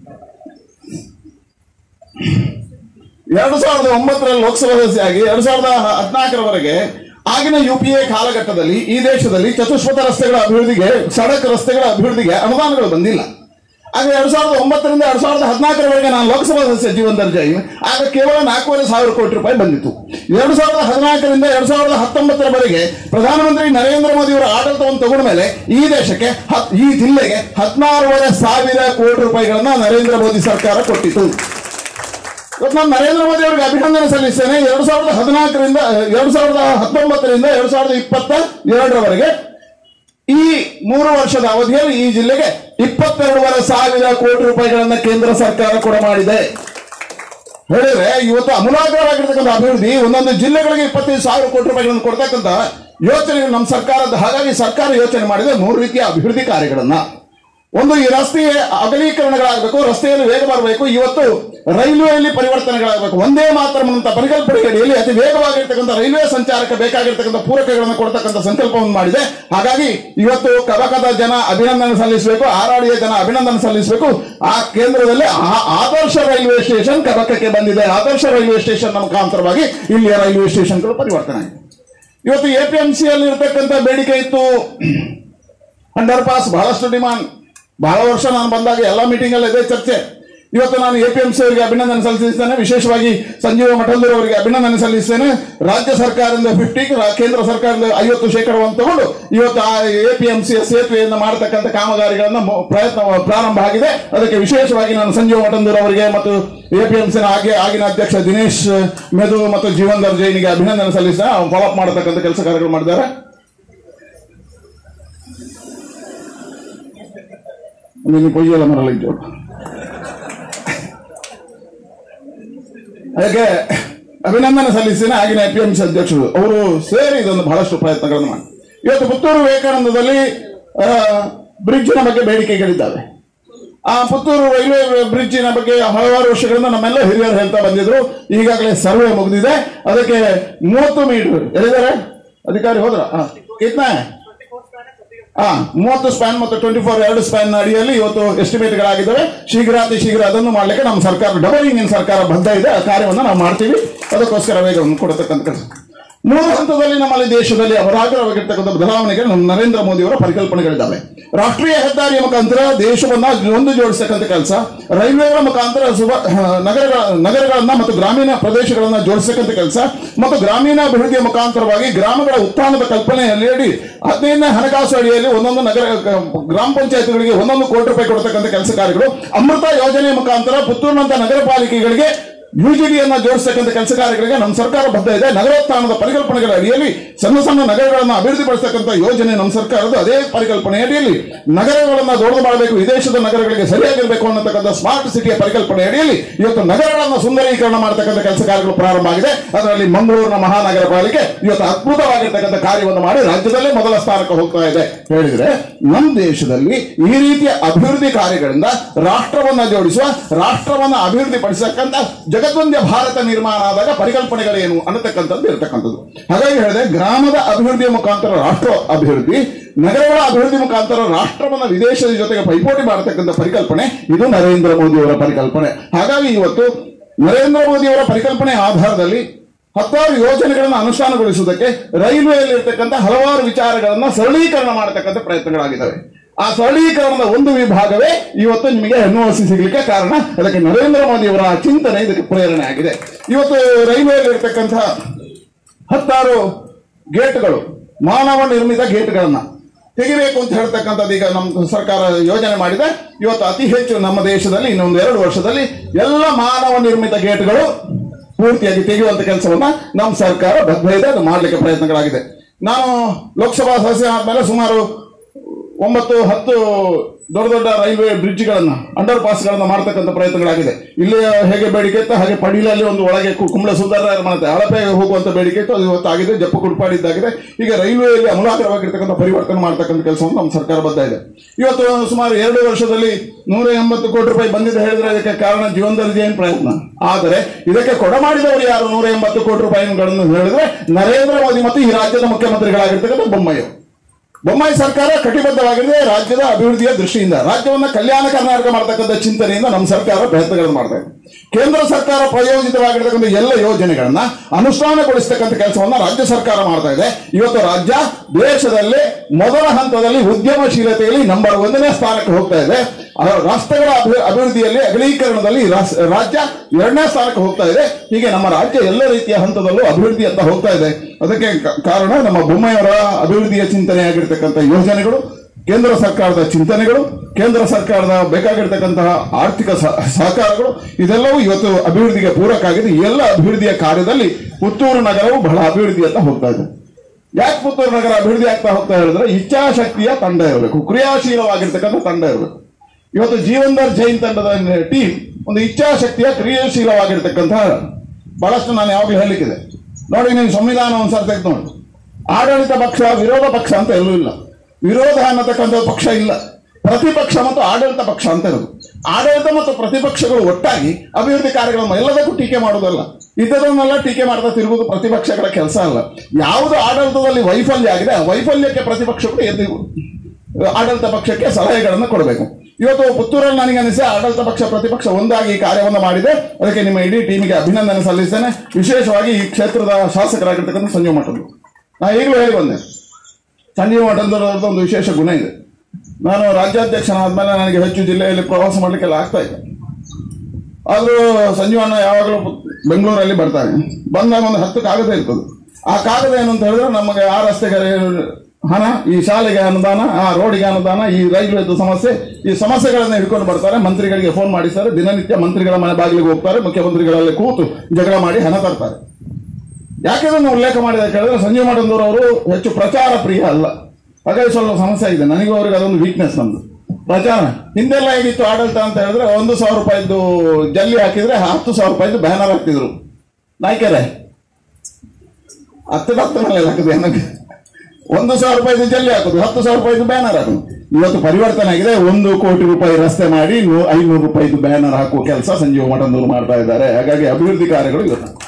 ಎರಡು ಸಾವಿರದ ಒಂಬತ್ತರಲ್ಲಿ ಲೋಕಸಭಾ ಸದಸ್ಯ ಆಗಿ ಎರಡು ಸಾವಿರದ ಹದಿನಾಲ್ಕರವರೆಗೆ ಆಗಿನ ಯು ಪಿ ಎ ಕಾಲಘಟ್ಟದಲ್ಲಿ ಈ ದೇಶದಲ್ಲಿ ಚತುಷ್ಪಥ ರಸ್ತೆಗಳ ಅಭಿವೃದ್ಧಿಗೆ ಸಡಕ್ ರಸ್ತೆಗಳ ಅಭಿವೃದ್ಧಿಗೆ ಅನುದಾನಗಳು ಬಂದಿಲ್ಲ ಆಗ ಎರಡ್ ಸಾವಿರದ ಒಂಬತ್ತರಿಂದ ಎರಡ್ ಸಾವಿರದ ಹದಿನಾಲ್ಕರವರೆಗೆ ನಾನು ಲೋಕಸಭಾ ಸದಸ್ಯ ಜೀವನ್ ದರ್ಜಾಯಿ ಆಗ ಕೇವಲ ನಾಲ್ಕೂವರೆ ಸಾವಿರ ಕೋಟಿ ರೂಪಾಯಿ ಬಂದಿತ್ತು ಎರಡು ಸಾವಿರದ ಹದಿನಾಲ್ಕರಿಂದ ಎರಡ್ ಸಾವಿರದ ಹತ್ತೊಂಬತ್ತರವರೆಗೆ ಪ್ರಧಾನಮಂತ್ರಿ ನರೇಂದ್ರ ಮೋದಿ ಅವರ ಆಡಳಿತವನ್ನು ತಗೊಂಡ ಮೇಲೆ ಈ ದೇಶಕ್ಕೆ ಹತ್- ಈ ಜಿಲ್ಲೆಗೆ ಹದಿನಾರೂವರೆ ಸಾವಿರ ಕೋಟಿ ರೂಪಾಯಿಗಳನ್ನ ನರೇಂದ್ರ ಮೋದಿ ಸರ್ಕಾರ ಕೊಟ್ಟಿತು ಇವತ್ತು ನಾನು ನರೇಂದ್ರ ಮೋದಿ ಅವರಿಗೆ ಅಭಿನಂದನೆ ಸಲ್ಲಿಸ್ತೇನೆ ಎರಡು ಸಾವಿರದ ಹದಿನಾಲ್ಕರಿಂದ ಎರಡು ಸಾವಿರದ ಹತ್ತೊಂಬತ್ತರಿಂದ ಎರಡು ಸಾವಿರದ ಇಪ್ಪತ್ತ ಎರಡರವರೆಗೆ ಈ ಮೂರು ವರ್ಷದ ಅವಧಿಯಲ್ಲಿ ಈ ಜಿಲ್ಲೆಗೆ ಇಪ್ಪತ್ತೆರಡೂವರೆ ಸಾವಿರ ಕೋಟಿ ರೂಪಾಯಿಗಳನ್ನ ಕೇಂದ್ರ ಸರ್ಕಾರ ಕೂಡ ಮಾಡಿದೆ ಹೇಳಿದ್ರೆ ಇವತ್ತು ಅಮೂಲಾಗ್ರವಾಗಿರ್ತಕ್ಕಂಥ ಅಭಿವೃದ್ಧಿ ಒಂದೊಂದು ಜಿಲ್ಲೆಗಳಿಗೆ ಇಪ್ಪತ್ತೈದು ಸಾವಿರ ಕೋಟಿ ರೂಪಾಯಿಗಳನ್ನು ಕೊಡ್ತಕ್ಕಂಥ ಯೋಚನೆ ನಮ್ಮ ಸರ್ಕಾರದ ಹಾಗಾಗಿ ಸರ್ಕಾರ ಯೋಚನೆ ಮಾಡಿದೆ ಮೂರು ರೀತಿಯ ಅಭಿವೃದ್ಧಿ ಕಾರ್ಯಗಳನ್ನ ಒಂದು ಈ ರಸ್ತೆಯ ಅಗಲೀಕರಣಗಳಾಗಬೇಕು ರಸ್ತೆಯಲ್ಲಿ ವೇಗ ಬರಬೇಕು ಇವತ್ತು ರೈಲ್ವೆಯಲ್ಲಿ ಪರಿವರ್ತನೆಗಳಾಗಬೇಕು ಒಂದೇ ಮಾತ್ರ ಅಂತ ಪರಿಕಲ್ಪನೆ ಅಡಿಯಲ್ಲಿ ಅತಿ ವೇಗವಾಗಿರ್ತಕ್ಕಂಥ ರೈಲ್ವೆ ಸಂಚಾರಕ್ಕೆ ಬೇಕಾಗಿರ್ತಕ್ಕಂಥ ಪೂರಕಗಳನ್ನು ಕೊಡ್ತಕ್ಕಂಥ ಸಂಕಲ್ಪವನ್ನು ಮಾಡಿದೆ ಹಾಗಾಗಿ ಇವತ್ತು ಕಬಕದ ಜನ ಅಭಿನಂದನೆ ಸಲ್ಲಿಸಬೇಕು ಆರಾಡಿಯ ಜನ ಅಭಿನಂದನೆ ಸಲ್ಲಿಸಬೇಕು ಆ ಕೇಂದ್ರದಲ್ಲಿ ಆ- ಆದರ್ಶ ರೈಲ್ವೆ ಸ್ಟೇಷನ್ ಕಬಕಕ್ಕೆ ಬಂದಿದೆ ಆದರ್ಶ ರೈಲ್ವೆ ಸ್ಟೇಷನ್ ಮುಖಾಂತರವಾಗಿ ಇಲ್ಲಿಯ ರೈಲ್ವೆ ಸ್ಟೇಷನ್ಗಳು ಪರಿವರ್ತನೆ ಆಗಿದೆ ಇವತ್ತು ಎ ಪಿ ಎಂ ಸಿಯಲ್ಲಿ ಇರತಕ್ಕಂಥ ಬೇಡಿಕೆ ಇತ್ತು ಅಂಡರ್ ಪಾಸ್ ಬಹಳಷ್ಟು ಡಿಮಾಂಡ್ ಬಹಳ ವರ್ಷ ನಾನು ಬಂದಾಗ ಎಲ್ಲ ಮೀಟಿಂಗ್ ಅಲ್ಲಿ ಇದೇ ಚರ್ಚೆ ಇವತ್ತು ನಾನು ಎ ಪಿ ಎಂ ಸಿ ಅವರಿಗೆ ಅಭಿನಂದನೆ ಸಲ್ಲಿಸ್ತೇನೆ ವಿಶೇಷವಾಗಿ ಸಂಜೀವ ಮಠಲ್ದೂರ್ ಅವರಿಗೆ ಅಭಿನಂದನೆ ಸಲ್ಲಿಸ್ತೇನೆ ರಾಜ್ಯ ಸರ್ಕಾರದಿಂದ ಫಿಫ್ಟಿ ಕೇಂದ್ರ ಸರ್ಕಾರದಿಂದ ಐವತ್ತು ಶೇಕಡವನ್ನು ತಗೊಂಡು ಇವತ್ತು ಆ ಎ ಪಿ ಎಂ ಸಿ ಸೇತುವೆಯನ್ನು ಮಾಡತಕ್ಕಂಥ ಕಾಮಗಾರಿಗಳನ್ನ ಮೊ- ಪ್ರಯತ್ನ ಪ್ರಾರಂಭ ಆಗಿದೆ ಅದಕ್ಕೆ ವಿಶೇಷವಾಗಿ ನಾನು ಸಂಜೀವ ಮಠಂದೂರ್ ಅವರಿಗೆ ಮತ್ತು ಎ ಪಿ ಎಂ ಸಿನ ಆಗಿ ಆಗಿನ ಅಧ್ಯಕ್ಷ ದಿನೇಶ್ ಮೆದು ಮತ್ತು ಜೀವನ್ ಜೈನಿಗೆ ಅಭಿನಂದನೆ ಸಲ್ಲಿಸಿದ ಫಾಲೋ ಅಪ್ ಮಾಡತಕ್ಕಂಥ ಕೆಲಸ ಕಾರ್ಯಗಳು ಮಾಡಿದ್ದಾರೆ ನೀನು ಕೊಯ್ಯಲ್ಲ ಮರಲ್ಲ ಇದ್ದೋಳು ಅದಕ್ಕೆ ಅಭಿನಂದನೆ ಸಲ್ಲಿಸಿನ ಆಗಿನ ಎ ಪಿ ಎಂ ಸಿ ಅಧ್ಯಕ್ಷರು ಅವರು ಸೇರಿ ಇದೊಂದು ಬಹಳಷ್ಟು ಪ್ರಯತ್ನಗಳನ್ನು ಮಾಡಿ ಇವತ್ತು ಪುತ್ತೂರು ವಿವೇಕಾನಂದದಲ್ಲಿ ಬ್ರಿಡ್ಜಿನ ಬಗ್ಗೆ ಬೇಡಿಕೆಗಳಿದ್ದಾವೆ ಆ ಪುತ್ತೂರು ರೈಲ್ವೆ ಬ್ರಿಡ್ಜಿನ ಬಗ್ಗೆ ಹಲವಾರು ವರ್ಷಗಳಿಂದ ನಮ್ಮೆಲ್ಲ ಹಿರಿಯರು ಹೇಳ್ತಾ ಬಂದಿದ್ರು ಈಗಾಗಲೇ ಸರ್ವೆ ಮುಗಿದಿದೆ ಅದಕ್ಕೆ ಮೂವತ್ತು ಮೀಟರ್ ಎಲ್ಲಿದ್ದಾರೆ ಅಧಿಕಾರಿ ಹೋದ್ರ ಕಿತ್ನಾ ಹಾ ಮೂವತ್ತು ಸ್ಪ್ಯಾನ್ ಮತ್ತು ಟ್ವೆಂಟಿ ಫೋರ್ ಎರಡು ಸ್ಪ್ಯಾನ್ ಅಡಿಯಲ್ಲಿ ಇವತ್ತು ಎಸ್ಟಿಮೇಟ್ಗಳಾಗಿದ್ದಾವೆ ಶೀಘ್ರ ಅತಿ ಶೀಘ್ರ ಅದನ್ನು ಮಾಡ್ಲಿಕ್ಕೆ ನಮ್ಮ ಸರ್ಕಾರ ಡಬಲ್ ಇಂಜಿನ್ ಸರ್ಕಾರ ಬದ್ಧ ಇದೆ ಆ ಕಾರ್ಯವನ್ನು ನಾವು ಮಾಡ್ತೀವಿ ಅದಕ್ಕೋಸ್ಕರ ವೇಗವನ್ನು ಕೊಡತಕ್ಕಂಥ ಕೆಲಸ ಮೂರು ಹಂತದಲ್ಲಿ ನಮ್ಮಲ್ಲಿ ದೇಶದಲ್ಲಿ ಅಪರಾಧವಾಗಿರ್ತಕ್ಕಂಥ ಬದಲಾವಣೆಗೆ ನಮ್ಮ ನರೇಂದ್ರ ಮೋದಿ ಅವರ ಪರಿಕಲ್ಪನೆಗಳಿದ್ದಾವೆ ರಾಷ್ಟ್ರೀಯ ಹೆದ್ದಾರಿಯ ಮುಖಾಂತರ ದೇಶವನ್ನ ಒಂದು ಜೋಡಿಸ್ತಕ್ಕಂಥ ಕೆಲಸ ರೈಲ್ವೆಗಳ ಮುಖಾಂತರ ಸುಬ ನಗರಗಳ ನಗರಗಳನ್ನ ಮತ್ತು ಗ್ರಾಮೀಣ ಪ್ರದೇಶಗಳನ್ನ ಜೋಡಿಸ್ತಕ್ಕಂಥ ಕೆಲಸ ಮತ್ತು ಗ್ರಾಮೀಣ ಅಭಿವೃದ್ಧಿಯ ಮುಖಾಂತರವಾಗಿ ಗ್ರಾಮಗಳ ಉತ್ಥಾನದ ಕಲ್ಪನೆಯಲ್ಲಿ ಅಡಿ ಹದಿನೈದನೇ ಹಣಕಾಸು ಅಡಿಯಲ್ಲಿ ಒಂದೊಂದು ನಗರ ಗ್ರಾಮ ಪಂಚಾಯತ್ಗಳಿಗೆ ಒಂದೊಂದು ಕೋಟಿ ರೂಪಾಯಿ ಕೊಡ್ತಕ್ಕಂಥ ಕೆಲಸ ಕಾರ್ಯಗಳು ಅಮೃತ ಯೋಜನೆ ಮುಖಾಂತರ ಪುತ್ತೂರಿನಂತ ನಗರ ಪಾಲಿಕೆಗಳಿಗೆ ಯುಜಿಡಿಯನ್ನ ಜೋಡಿಸ್ತಕ್ಕಂಥ ಕೆಲಸ ಕಾರ್ಯಗಳಿಗೆ ನಮ್ಮ ಸರ್ಕಾರ ಬದ್ಧ ಇದೆ ನಗರೋತ್ಥಾನದ ಪರಿಕಲ್ಪನೆಗಳ ಅಡಿಯಲ್ಲಿ ಸಣ್ಣ ಸಣ್ಣ ನಗರಗಳನ್ನು ಅಭಿವೃದ್ಧಿಪಡಿಸತಕ್ಕಂಥ ಯೋಜನೆ ನಮ್ಮ ಸರ್ಕಾರದ ಅದೇ ಪರಿಕಲ್ಪನೆ ಅಡಿಯಲ್ಲಿ ನಗರಗಳನ್ನ ದೊಡ್ಡದು ಮಾಡಬೇಕು ವಿದೇಶದ ನಗರಗಳಿಗೆ ಸರಿಯಾಗಿರಬೇಕು ಅನ್ನತಕ್ಕಂಥ ಸ್ಮಾರ್ಟ್ ಸಿಟಿಯ ಪರಿಕಲ್ಪನೆ ಅಡಿಯಲ್ಲಿ ಇವತ್ತು ನಗರಗಳನ್ನು ಸುಂದರೀಕರಣ ಮಾಡತಕ್ಕಂಥ ಕೆಲಸ ಕಾರ್ಯಗಳು ಪ್ರಾರಂಭ ಆಗಿದೆ ಅದರಲ್ಲಿ ಮಂಗಳೂರಿನ ಮಹಾನಗರ ಪಾಲಿಕೆ ಇವತ್ತು ಅದ್ಭುತವಾಗಿರ್ತಕ್ಕಂಥ ಕಾರ್ಯವನ್ನು ಮಾಡಿ ರಾಜ್ಯದಲ್ಲೇ ಮೊದಲ ಸ್ಥಾನಕ್ಕೆ ಹೋಗ್ತಾ ಇದೆ ಹೇಳಿದ್ರೆ ನಮ್ಮ ದೇಶದಲ್ಲಿ ಈ ರೀತಿಯ ಅಭಿವೃದ್ಧಿ ಕಾರ್ಯಗಳಿಂದ ರಾಷ್ಟ್ರವನ್ನ ಜೋಡಿಸುವ ರಾಷ್ಟ್ರವನ್ನ ಅಭಿವೃದ್ಧಿ ಪಡಿಸತಕ್ಕಂಥ ಜಗದ್ವಂದ್ಯ ಭಾರತ ನಿರ್ಮಾಣ ಆದಾಗ ಪರಿಕಲ್ಪನೆಗಳೇನು ಅನ್ನತಕ್ಕಂಥದ್ದು ಇರತಕ್ಕಂಥದ್ದು ಹಾಗಾಗಿ ಹೇಳಿದೆ ಗ್ರಾಮದ ಅಭಿವೃದ್ಧಿಯ ಮುಖಾಂತರ ರಾಷ್ಟ್ರ ಅಭಿವೃದ್ಧಿ ನಗರಗಳ ಅಭಿವೃದ್ಧಿ ಮುಖಾಂತರ ರಾಷ್ಟ್ರವನ್ನ ವಿದೇಶದ ಜೊತೆಗೆ ಪೈಪೋಟಿ ಮಾಡತಕ್ಕಂಥ ಪರಿಕಲ್ಪನೆ ಇದು ನರೇಂದ್ರ ಮೋದಿ ಅವರ ಪರಿಕಲ್ಪನೆ ಹಾಗಾಗಿ ಇವತ್ತು ನರೇಂದ್ರ ಮೋದಿ ಅವರ ಪರಿಕಲ್ಪನೆ ಆಧಾರದಲ್ಲಿ ಹತ್ತಾರು ಯೋಜನೆಗಳನ್ನು ಅನುಷ್ಠಾನಗೊಳಿಸುವುದಕ್ಕೆ ರೈಲ್ವೆಯಲ್ಲಿ ಇರ್ತಕ್ಕಂಥ ಹಲವಾರು ವಿಚಾರಗಳನ್ನ ಸರಳೀಕರಣ ಮಾಡತಕ್ಕಂಥ ಪ್ರಯತ್ನಗಳಾಗಿದ್ದಾವೆ ಆ ಸರಳೀಕರಣದ ಒಂದು ವಿಭಾಗವೇ ಇವತ್ತು ನಿಮಗೆ ಎನ್ ಸಿಗಲಿಕ್ಕೆ ಕಾರಣ ಅದಕ್ಕೆ ನರೇಂದ್ರ ಮೋದಿಯವರ ಚಿಂತನೆ ಇದಕ್ಕೆ ಪ್ರೇರಣೆ ಆಗಿದೆ ಇವತ್ತು ರೈಲ್ವೆಯಲ್ಲಿ ಇರ್ತಕ್ಕಂಥ ಹತ್ತಾರು ಗೇಟ್ಗಳು ಮಾನವ ನಿರ್ಮಿತ ಗೇಟ್ಗಳನ್ನ ತೆಗಿಬೇಕು ಅಂತ ಹೇಳ್ತಕ್ಕಂಥದ್ದು ಈಗ ನಮ್ಮ ಸರ್ಕಾರ ಯೋಜನೆ ಮಾಡಿದೆ ಇವತ್ತು ಅತಿ ಹೆಚ್ಚು ನಮ್ಮ ದೇಶದಲ್ಲಿ ಇನ್ನೊಂದು ಎರಡು ವರ್ಷದಲ್ಲಿ ಎಲ್ಲ ಮಾನವ ನಿರ್ಮಿತ ಗೇಟ್ಗಳು ಪೂರ್ತಿಯಾಗಿ ತೆಗೆಯುವಂತ ಕೆಲಸವನ್ನ ನಮ್ಮ ಸರ್ಕಾರ ಬದ್ಧ ಇದೆ ಅದು ಮಾಡಲಿಕ್ಕೆ ಪ್ರಯತ್ನಗಳಾಗಿದೆ ನಾನು ಲೋಕಸಭಾ ಸದಸ್ಯ ಆದ್ಮೇಲೆ ಸುಮಾರು ಒಂಬತ್ತು ಹತ್ತು ದೊಡ್ಡ ದೊಡ್ಡ ರೈಲ್ವೆ ಬ್ರಿಡ್ಜ್ಗಳನ್ನ ಅಂಡರ್ ಪಾಸ್ಗಳನ್ನ ಮಾಡ್ತಕ್ಕಂಥ ಪ್ರಯತ್ನಗಳಾಗಿದೆ ಇಲ್ಲಿ ಹೇಗೆ ಬೇಡಿಕೆ ಇತ್ತು ಹಾಗೆ ಪಡೀಲಲ್ಲಿ ಒಂದು ಒಳಗೆ ಕು- ಕುಂಬಳ ಸುಧಾರ ಮಾಡುತ್ತೆ ಹಳಪೆ ಹೋಗುವಂತ ಬೇಡಿಕೆ ಇತ್ತು ಅದು ಇವತ್ತು ಆಗಿದೆ ಜಪ್ಪು ಕುಡ್ಪಾಡಿದ್ದಾಗಿದೆ ಈಗ ರೈಲ್ವೆಯಲ್ಲಿ ಅಮೂಲಾಗ್ರವಾಗಿರ್ತಕ್ಕಂಥ ಪರಿವರ್ತನೆ ಮಾಡ್ತಕ್ಕಂಥ ಕೆಲಸವನ್ನು ನಮ್ಮ ಸರ್ಕಾರ ಬದ್ಧ ಇದೆ ಇವತ್ತು ಸುಮಾರು ಎರಡು ವರ್ಷದಲ್ಲಿ ನೂರ ಎಂಬತ್ತು ಕೋಟಿ ರೂಪಾಯಿ ಬಂದಿದೆ ಹೇಳಿದ್ರೆ ಅದಕ್ಕೆ ಕಾರಣ ಜೀವನದಲ್ಲಿ ಏನು ಪ್ರಯತ್ನ ಆದರೆ ಇದಕ್ಕೆ ಕೊಡಮಾಡಿದವರು ಯಾರು ನೂರ ಎಂಬತ್ತು ಕೋಟಿ ರೂಪಾಯಿಗಳನ್ನು ಹೇಳಿದ್ರೆ ನರೇಂದ್ರ ಮೋದಿ ಮತ್ತು ಈ ರಾಜ್ಯದ ಮುಖ್ಯಮಂತ್ರಿಗಳಾಗಿರ್ತಕ್ಕಂಥ ಬೊಮ್ಮಾಯಿ ಬೊಮ್ಮಾಯಿ ಸರ್ಕಾರ ಕಟಿಬದ್ಧವಾಗಿದೆ ರಾಜ್ಯದ ಅಭಿವೃದ್ಧಿಯ ದೃಷ್ಟಿಯಿಂದ ರಾಜ್ಯವನ್ನ ಕಲ್ಯಾಣ ಕರ್ನಾಟಕ ಮಾಡತಕ್ಕಂಥ ಚಿಂತನೆಯಿಂದ ನಮ್ಮ ಸರ್ಕಾರ ಪ್ರಯತ್ನಗಳನ್ನು ಮಾಡ್ತಾ ಇದೆ ಕೇಂದ್ರ ಸರ್ಕಾರ ಪ್ರಾಯೋಜಿತವಾಗಿರ್ತಕ್ಕಂಥ ಎಲ್ಲ ಯೋಜನೆಗಳನ್ನ ಅನುಷ್ಠಾನಗೊಳಿಸತಕ್ಕಂಥ ಕೆಲಸವನ್ನ ರಾಜ್ಯ ಸರ್ಕಾರ ಮಾಡ್ತಾ ಇದೆ ಇವತ್ತು ರಾಜ್ಯ ದೇಶದಲ್ಲೇ ಮೊದಲ ಹಂತದಲ್ಲಿ ಉದ್ಯಮಶೀಲತೆಯಲ್ಲಿ ನಂಬರ್ ಒಂದನೇ ಸ್ಥಾನಕ್ಕೆ ಹೋಗ್ತಾ ಇದೆ ಆ ರಾಷ್ಟ್ರಗಳ ಅಭಿ- ಅಭಿವೃದ್ಧಿಯಲ್ಲಿ ಅಗಲೀಕರಣದಲ್ಲಿ ರಾಸ್- ರಾಜ್ಯ ಎರಡನೇ ಸ್ಥಾನಕ್ಕೆ ಹೋಗ್ತಾ ಇದೆ ಹೀಗೆ ನಮ್ಮ ರಾಜ್ಯ ಎಲ್ಲ ರೀತಿಯ ಹಂತದಲ್ಲೂ ಅಭಿವೃದ್ಧಿಯತ್ತ ಹೋಗ್ತಾ ಇದೆ ಅದಕ್ಕೆ ಕ- ಕಾರಣ ನಮ್ಮ ಬೊಮ್ಮೆಯವರ ಅಭಿವೃದ್ಧಿಯ ಚಿಂತನೆಯಾಗಿರ್ತಕ್ಕಂಥ ಯೋಜನೆಗಳು ಕೇಂದ್ರ ಸರ್ಕಾರದ ಚಿಂತನೆಗಳು ಕೇಂದ್ರ ಸರ್ಕಾರದ ಬೇಕಾಗಿರ್ತಕ್ಕಂತಹ ಆರ್ಥಿಕ ಸಹ- ಸಹಕಾರಗಳು ಇದೆಲ್ಲವೂ ಇವತ್ತು ಅಭಿವೃದ್ಧಿಗೆ ಪೂರಕ ಆಗಿದೆ ಈ ಎಲ್ಲ ಅಭಿವೃದ್ಧಿಯ ಕಾರ್ಯದಲ್ಲಿ ಪುತ್ತೂರು ನಗರವು ಬಹಳ ಅಭಿವೃದ್ಧಿಯತ್ತ ಹೋಗ್ತಾ ಇದೆ ಯಾಕೆ ಪುತ್ತೂರು ನಗರ ಅಭಿವೃದ್ಧಿ ಆಗ್ತಾ ಹೋಗ್ತಾ ಹೇಳಿದ್ರೆ ಇಚ್ಛಾಶಕ್ತಿಯ ತಂಡ ಇರಬೇಕು ಕ್ರಿಯಾಶೀಲವಾಗಿರ್ತಕ್ಕಂಥ ತಂಡ ಇರಬೇಕು ಇವತ್ತು ಜೀವನ್ದರ್ ಜೈನ್ ತಂಡದ ಟೀಮ್ ಒಂದು ಇಚ್ಛಾಶಕ್ತಿಯ ಕ್ರಿಯಾಶೀಲವಾಗಿರ್ತಕ್ಕಂತಹ ಬಹಳಷ್ಟು ನಾನು ಯಾವಾಗಲೂ ಹೇಳಲಿಕ್ಕಿದೆ ನೋಡಿ ನೀವು ಸಂವಿಧಾನ ಒಂದ್ಸಲ ತೆಗೆದು ನೋಡಿ ಆಡಳಿತ ಪಕ್ಷ ವಿರೋಧ ಪಕ್ಷ ಅಂತ ಎಲ್ಲೂ ಇಲ್ಲ ವಿರೋಧ ಅನ್ನತಕ್ಕಂಥ ಪಕ್ಷ ಇಲ್ಲ ಪ್ರತಿಪಕ್ಷ ಮತ್ತು ಆಡಳಿತ ಪಕ್ಷ ಅಂತ ಇರೋದು ಆಡಳಿತ ಮತ್ತು ಪ್ರತಿಪಕ್ಷಗಳು ಒಟ್ಟಾಗಿ ಅಭಿವೃದ್ಧಿ ಕಾರ್ಯಗಳನ್ನು ಎಲ್ಲದಕ್ಕೂ ಟೀಕೆ ಮಾಡುವುದಲ್ಲ ಇದ್ದದನ್ನೆಲ್ಲ ಟೀಕೆ ಮಾಡ್ತಾ ತಿರುಗುವುದು ಪ್ರತಿಪಕ್ಷಗಳ ಕೆಲಸ ಅಲ್ಲ ಯಾವುದು ಆಡಳಿತದಲ್ಲಿ ವೈಫಲ್ಯ ಆಗಿದೆ ಆ ವೈಫಲ್ಯಕ್ಕೆ ಪ್ರತಿಪಕ್ಷಗಳು ಎದ್ದು ಆಡಳಿತ ಪಕ್ಷಕ್ಕೆ ಸಲಹೆಗಳನ್ನು ಕೊಡಬೇಕು ಇವತ್ತು ಪುತ್ತೂರಲ್ಲಿ ನನಗೆ ಅನಿಸಿ ಆಡಳಿತ ಪಕ್ಷ ಪ್ರತಿಪಕ್ಷ ಒಂದಾಗಿ ಈ ಕಾರ್ಯವನ್ನು ಮಾಡಿದೆ ಅದಕ್ಕೆ ನಿಮ್ಮ ಇಡೀ ಟೀಮಿಗೆ ಅಭಿನಂದನೆ ಸಲ್ಲಿಸ್ತೇನೆ ವಿಶೇಷವಾಗಿ ಈ ಕ್ಷೇತ್ರದ ಶಾಸಕರಾಗಿರ್ತಕ್ಕಂಥ ಸಂಜೀವ್ ಮಠದ್ದು ನಾ ಈಗಲೂ ಹೇಳಿ ಬಂದೆ ಸಂಜೀವ್ ಮಠದವರದ್ದು ಒಂದು ವಿಶೇಷ ಗುಣ ಇದೆ ನಾನು ರಾಜ್ಯಾಧ್ಯಕ್ಷನಾದ್ಮೇಲೆ ನನಗೆ ಹೆಚ್ಚು ಜಿಲ್ಲೆಯಲ್ಲಿ ಪ್ರವಾಸ ಮಾಡಲಿಕ್ಕೆಲ್ಲ ಆಗ್ತಾ ಇದೆ ಆದರೂ ಸಂಜೀವಣ್ಣ ಯಾವಾಗಲೂ ಬೆಂಗಳೂರಲ್ಲಿ ಬರ್ತಾರೆ ಬಂದಾಗ ಒಂದು ಹತ್ತು ಕಾಗದ ಇರ್ತದೆ ಆ ಕಾಗದ ಏನು ಅಂತ ಹೇಳಿದ್ರೆ ನಮಗೆ ಆ ರಸ್ತೆಗೆ ಹಣ ಈ ಶಾಲೆಗೆ ಅನುದಾನ ಆ ರೋಡಿಗೆ ಅನುದಾನ ಈ ರೈಲ್ವೆದು ಸಮಸ್ಯೆ ಈ ಸಮಸ್ಯೆಗಳನ್ನ ಹಿಡ್ಕೊಂಡು ಬರ್ತಾರೆ ಮಂತ್ರಿಗಳಿಗೆ ಫೋನ್ ಮಾಡಿಸ್ತಾರೆ ದಿನನಿತ್ಯ ಮಂತ್ರಿಗಳ ಮನೆ ಬಾಗಿಲಿಗೆ ಹೋಗ್ತಾರೆ ಮುಖ್ಯಮಂತ್ರಿಗಳಲ್ಲಿ ಕೂತು ಜಗಳ ಮಾಡಿ ಹಣ ತರ್ತಾರೆ ಯಾಕೆ ಇದನ್ನು ಉಲ್ಲೇಖ ಮಾಡಿದ ಕೇಳಿದ್ರೆ ಸಂಜೀವ್ ಮಠಂದೂರ್ ಅವರು ಹೆಚ್ಚು ಪ್ರಚಾರ ಪ್ರಿಯ ಅಲ್ಲ ಹಾಗಾಗಿ ಸ್ವಲ್ಪ ಸಮಸ್ಯೆ ಇದೆ ನನಗೂ ಅವ್ರಿಗೆ ಅದೊಂದು ವೀಕ್ನೆಸ್ ನಮ್ದು ಪ್ರಚಾರ ಹಿಂದೆಲ್ಲ ಹೇಗಿತ್ತು ಆಡಳಿತ ಅಂತ ಹೇಳಿದ್ರೆ ಒಂದು ಸಾವಿರ ರೂಪಾಯಿದ್ದು ಜಲ್ಲಿ ಹಾಕಿದ್ರೆ ಹತ್ತು ಸಾವಿರ ರೂಪಾಯಿದ್ದು ಬ್ಯಾನರ್ ಹಾಕ್ತಿದ್ರು ನಾಯ್ಕೆರೆ ಹತ್ತು ಹತ್ತು ಮೇಲೆ ಹಾಕಿದೆ ನನಗೆ ಒಂದು ಸಾವಿರ ರೂಪಾಯಿದು ಜಲ್ಲಿ ಹಾಕೋದು ಹತ್ತು ಸಾವಿರ ರೂಪಾಯಿದು ಬ್ಯಾನರ್ ಹಾಕೋದು ಇವತ್ತು ಪರಿವರ್ತನೆ ಆಗಿದೆ ಒಂದು ಕೋಟಿ ರೂಪಾಯಿ ರಸ್ತೆ ಮಾಡಿ ನೂ- ಐನೂರು ರೂಪಾಯಿದು ಬ್ಯಾನರ್ ಹಾಕುವ ಕೆಲಸ ಸಂಜೀವ ಮಠಂದೂರು ಮಾಡ್ತಾ ಇದ್ದಾರೆ ಹಾಗಾಗಿ ಅಭಿವೃದ್ಧಿ ಕಾರ್ಯಗಳು ಇವತ್ತು